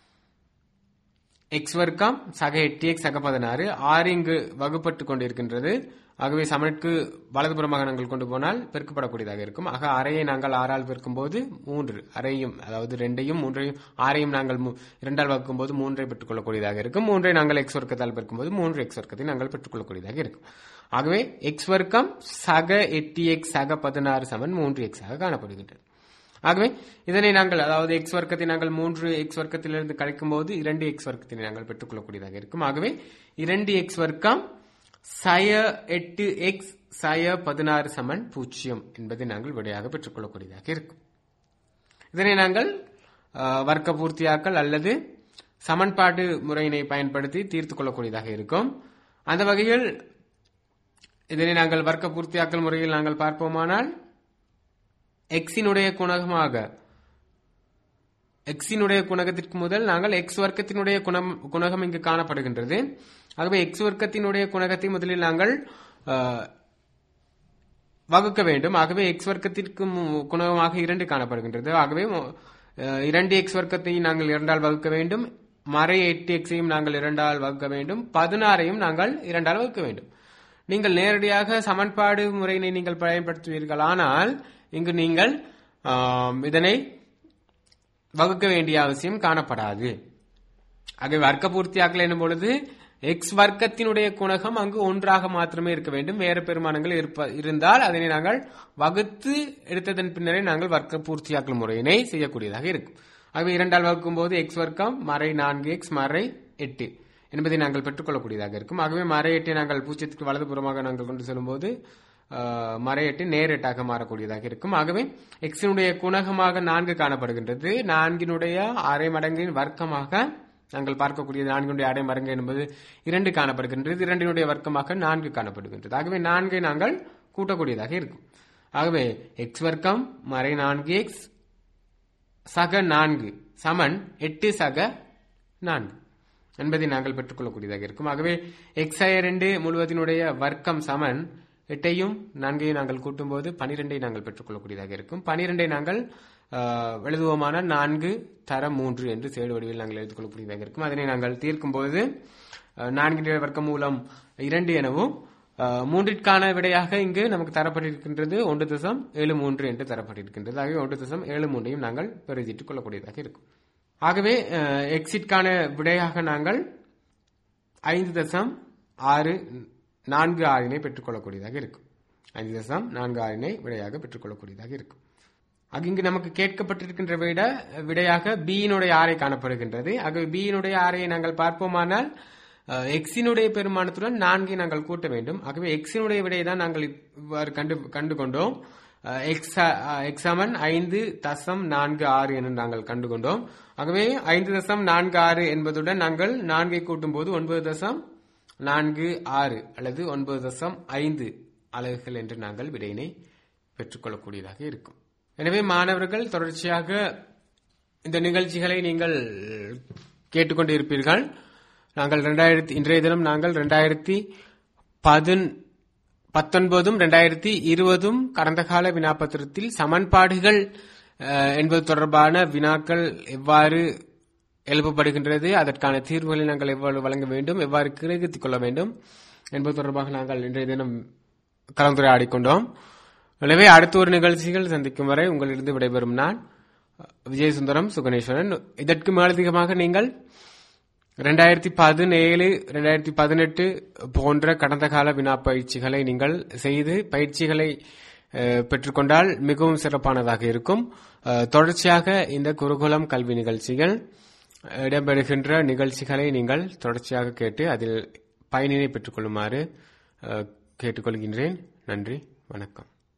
எக்ஸ் வர்க்கம் சக எட்டு எக்ஸ் சக பதினாறு ஆறு இங்கு வகுப்பட்டு கொண்டிருக்கின்றது ஆகவே சமனுக்கு வலதுபுறமாக நாங்கள் கொண்டு போனால் பெருக்கப்படக்கூடியதாக இருக்கும் ஆக அறையை நாங்கள் ஆறால் பெருக்கும்போது மூன்று அறையும் அதாவது ரெண்டையும் மூன்றையும் ஆறையும் நாங்கள் மூ- இரண்டால் வகுக்கும்போது மூன்றை பெற்றுக்கொள்ளக்கூடியதாக இருக்கும் மூன்றை நாங்கள் எக்ஸ் வர்க்கத்தால் பெருக்கும்போது மூன்று எக்ஸ் வர்க்கத்தை நாங்கள் பெற்றுக்கொள்ளக்கூடியதாக இருக்கும் ஆகவே எக்ஸ் வர்க்கம் சக எட்டு எக்ஸ் சக பதினாறு சமன் மூன்று எக்ஸ் ஆக காணப்படுகின்றது ஆகவே இதனை நாங்கள் அதாவது எக்ஸ் வர்க்கத்தை நாங்கள் மூன்று எக்ஸ் வர்க்கத்திலிருந்து கழிக்கும் போது இரண்டு எக்ஸ் வர்க்கத்தினை நாங்கள் பெற்றுக்கொள்ளக்கூடியதாக இருக்கும் ஆகவே இரண்டு எக்ஸ் வர்க்கம் சய எட்டு எக்ஸ் சய பதினாறு சமன் பூஜ்ஜியம் என்பதை நாங்கள் விடையாக பெற்றுக்கொள்ளக்கூடியதாக இருக்கும் இதனை நாங்கள் அஹ், வர்க்க பூர்த்தியாக்கல் அல்லது சமன்பாடு முறையினை பயன்படுத்தி தீர்த்து கொள்ளக்கூடியதாக இருக்கும் அந்த வகையில் இதனை நாங்கள் வர்க்க பூர்த்தியாக்கல் முறையில் நாங்கள் பார்ப்போமானால் எக்ஸினுடைய குணகமாக எக்ஸினுடைய குணகத்திற்கு முதல் நாங்கள் எக்ஸ் வர்க்கத்தினுடைய குணம் குணகம் இங்கு காணப்படுகின்றது ஆகவே எக்ஸ் வர்க்கத்தினுடைய குணகத்தை முதலில் நாங்கள் அஹ், வகுக்க வேண்டும் ஆகவே எக்ஸ் வர்க்கத்திற்கு மு- குணகமாக இரண்டு காணப்படுகின்றது ஆகவே மு- அஹ், இரண்டு எக்ஸ் வர்க்கத்தை நாங்கள் இரண்டால் வகுக்க வேண்டும் மறை எட்டு எக்ஸையும் நாங்கள் இரண்டால் வகுக்க வேண்டும் பதினாறையும் நாங்கள் இரண்டால் வகுக்க வேண்டும் நீங்கள் நேரடியாக சமன்பாடு முறையினை நீங்கள் பயன்படுத்துவீர்கள் ஆனால் இங்கு நீங்கள் ஆம், இதனை வகுக்க வேண்டிய அவசியம் காணப்படாது ஆகவே வர்க்க பூர்த்தியாக்கல் என்னும் பொழுது எக்ஸ் வர்க்கத்தினுடைய குணகம் அங்கு ஒன்றாக மாத்திரமே இருக்க வேண்டும் வேறு பெருமானங்கள் இருப்ப- இருந்தால் அதனை நாங்கள் வகுத்து எடுத்ததன் பின்னரே நாங்கள் வர்க்க பூர்த்தியாக்கல் முறையினை செய்யக்கூடியதாக இருக்கும் ஆகவே இரண்டால் வகுக்கும் போது எக்ஸ் வர்க்கம் மறை நான்கு எக்ஸ் மறை எட்டு என்பதை நாங்கள் பெற்றுக்கொள்ளக்கூடியதாக இருக்கும் ஆகவே மறை எட்டை நாங்கள் பூஜ்ஜியத்துக்கு வலதுபுறமாக நாங்கள் கொண்டு செல்லும்போது ஆஹ், மறை எட்டு நேர் எட்டாக மாறக்கூடியதாக இருக்கும் ஆகவே எக்ஸினுடைய குணகமாக நான்கு காணப்படுகின்றது நான்கினுடைய அரை மடங்கின் வர்க்கமாக நாங்கள் பார்க்கக்கூடிய நான்கினுடைய அடை மடங்கு என்பது இரண்டு காணப்படுகின்றது இரண்டினுடைய வர்க்கமாக நான்கு காணப்படுகின்றது ஆகவே நான்கை நாங்கள் கூட்டக்கூடியதாக இருக்கும் ஆகவே எக்ஸ் வர்க்கம் மறை நான்கு எக்ஸ் சக நான்கு சமன் எட்டு சக நான்கு என்பதை நாங்கள் பெற்றுக்கொள்ளக்கூடியதாக இருக்கும் ஆகவே எக்ஸ் ரெண்டு முழுவதினுடைய வர்க்கம் சமன் எட்டையும் நான்கையும் நாங்கள் கூட்டும்போது பனிரெண்டை நாங்கள் பெற்றுக்கொள்ளக்கூடியதாக இருக்கும் பனிரெண்டை நாங்கள் ஆஹ், எழுதுவோமான நான்கு தர மூன்று என்று சேடு வடிவில் நாங்கள் எழுதிக் கொள்ளக்கூடியதாக இருக்கும் அதனை நாங்கள் தீர்க்கும் போது ஆஹ், நான்கினுடைய வர்க்க மூலம் இரண்டு எனவும் ஆஹ், மூன்றிற்கான விடையாக இங்கு நமக்கு தரப்பட்டிருக்கின்றது ஒன்று தசம் ஏழு மூன்று என்று தரப்பட்டிருக்கின்றது ஆகவே ஒன்று தசம் ஏழு மூன்றையும் நாங்கள் பெருதிட்டுக் கொள்ளக்கூடியதாக இருக்கும் ஆகவே அஹ், எக்ஸிட்கான விடையாக நாங்கள் ஐந்து தசம் ஆறு நான்கு ஆறினை பெற்றுக்கொள்ளக்கூடியதாக இருக்கும் ஐந்து தசம் நான்கு ஆறினை விடையாக பெற்றுக்கொள்ளக்கூடியதாக இருக்கும் ஆக இங்கு நமக்கு கேட்கப்பட்டிருக்கின்ற விட விடையாக பியினுடைய ஆரை காணப்படுகின்றது ஆகவே பியினுடைய ஆரையை நாங்கள் பார்ப்போமானால் அஹ், எக்ஸினுடைய பெருமானத்துடன் நான்கை நாங்கள் கூட்ட வேண்டும் ஆகவே எக்ஸினுடைய விடையை தான் நாங்கள் இவ்வாறு கண்டு கண்டு கொண்டோம் அஹ், எக்ஸ் அஹ், எக்ஸாமன் ஐந்து தசம் நான்கு ஆறு என நாங்கள் கண்டு கொண்டோம் ஆகவே ஐந்து தசம் நான்கு ஆறு என்பதுடன் நாங்கள் நான்கை கூட்டும் போது ஒன்பது தசம் நான்கு ஆறு அல்லது ஒன்பது தசம் ஐந்து அலகுகள் என்று நாங்கள் விடையினை பெற்றுக்கொள்ளக்கூடியதாக இருக்கும் எனவே மாணவர்கள் தொடர்ச்சியாக இந்த நிகழ்ச்சிகளை நீங்கள் கேட்டுக்கொண்டு இருப்பீர்கள் நாங்கள் ரெண்டாயிரத்தி இன்றைய தினம் நாங்கள் ரெண்டாயிரத்தி பதின் பத்தொன்பதும் ரெண்டாயிரத்தி இருபதும் கடந்த கால வினாப்பத்திரத்தில் சமன்பாடுகள் அஹ், என்பது தொடர்பான வினாக்கள் எவ்வாறு எழுப்பப்படுகின்றது அதற்கான தீர்வுகளை நாங்கள் எவ்வாறு வழங்க வேண்டும் எவ்வாறு கிரகித்துக் கொள்ள வேண்டும் என்பது தொடர்பாக நாங்கள் இன்றைய தினம் கலந்துரையாடிக்கொண்டோம் எனவே அடுத்த ஒரு நிகழ்ச்சிகள் சந்திக்கும் வரை உங்களிடம் விடைபெறும் நான் விஜயசுந்தரம் சுகணேஸ்வரன் இதற்கு மேலதிகமாக நீங்கள் ரெண்டாயிரத்தி பதினேழு ரெண்டாயிரத்தி பதினெட்டு போன்ற கடந்த கால வினா பயிற்சிகளை நீங்கள் செய்து பயிற்சிகளை அஹ், பெற்றுக்கொண்டால் மிகவும் சிறப்பானதாக இருக்கும் அஹ், தொடர்ச்சியாக இந்த குருகுலம் கல்வி நிகழ்ச்சிகள் இடம்பெறுகின்ற நிகழ்ச்சிகளை நீங்கள் தொடர்ச்சியாக கேட்டு அதில் பயனினை பெற்றுக்கொள்ளுமாறு அஹ், கேட்டுக்கொள்கின்றேன் நன்றி வணக்கம்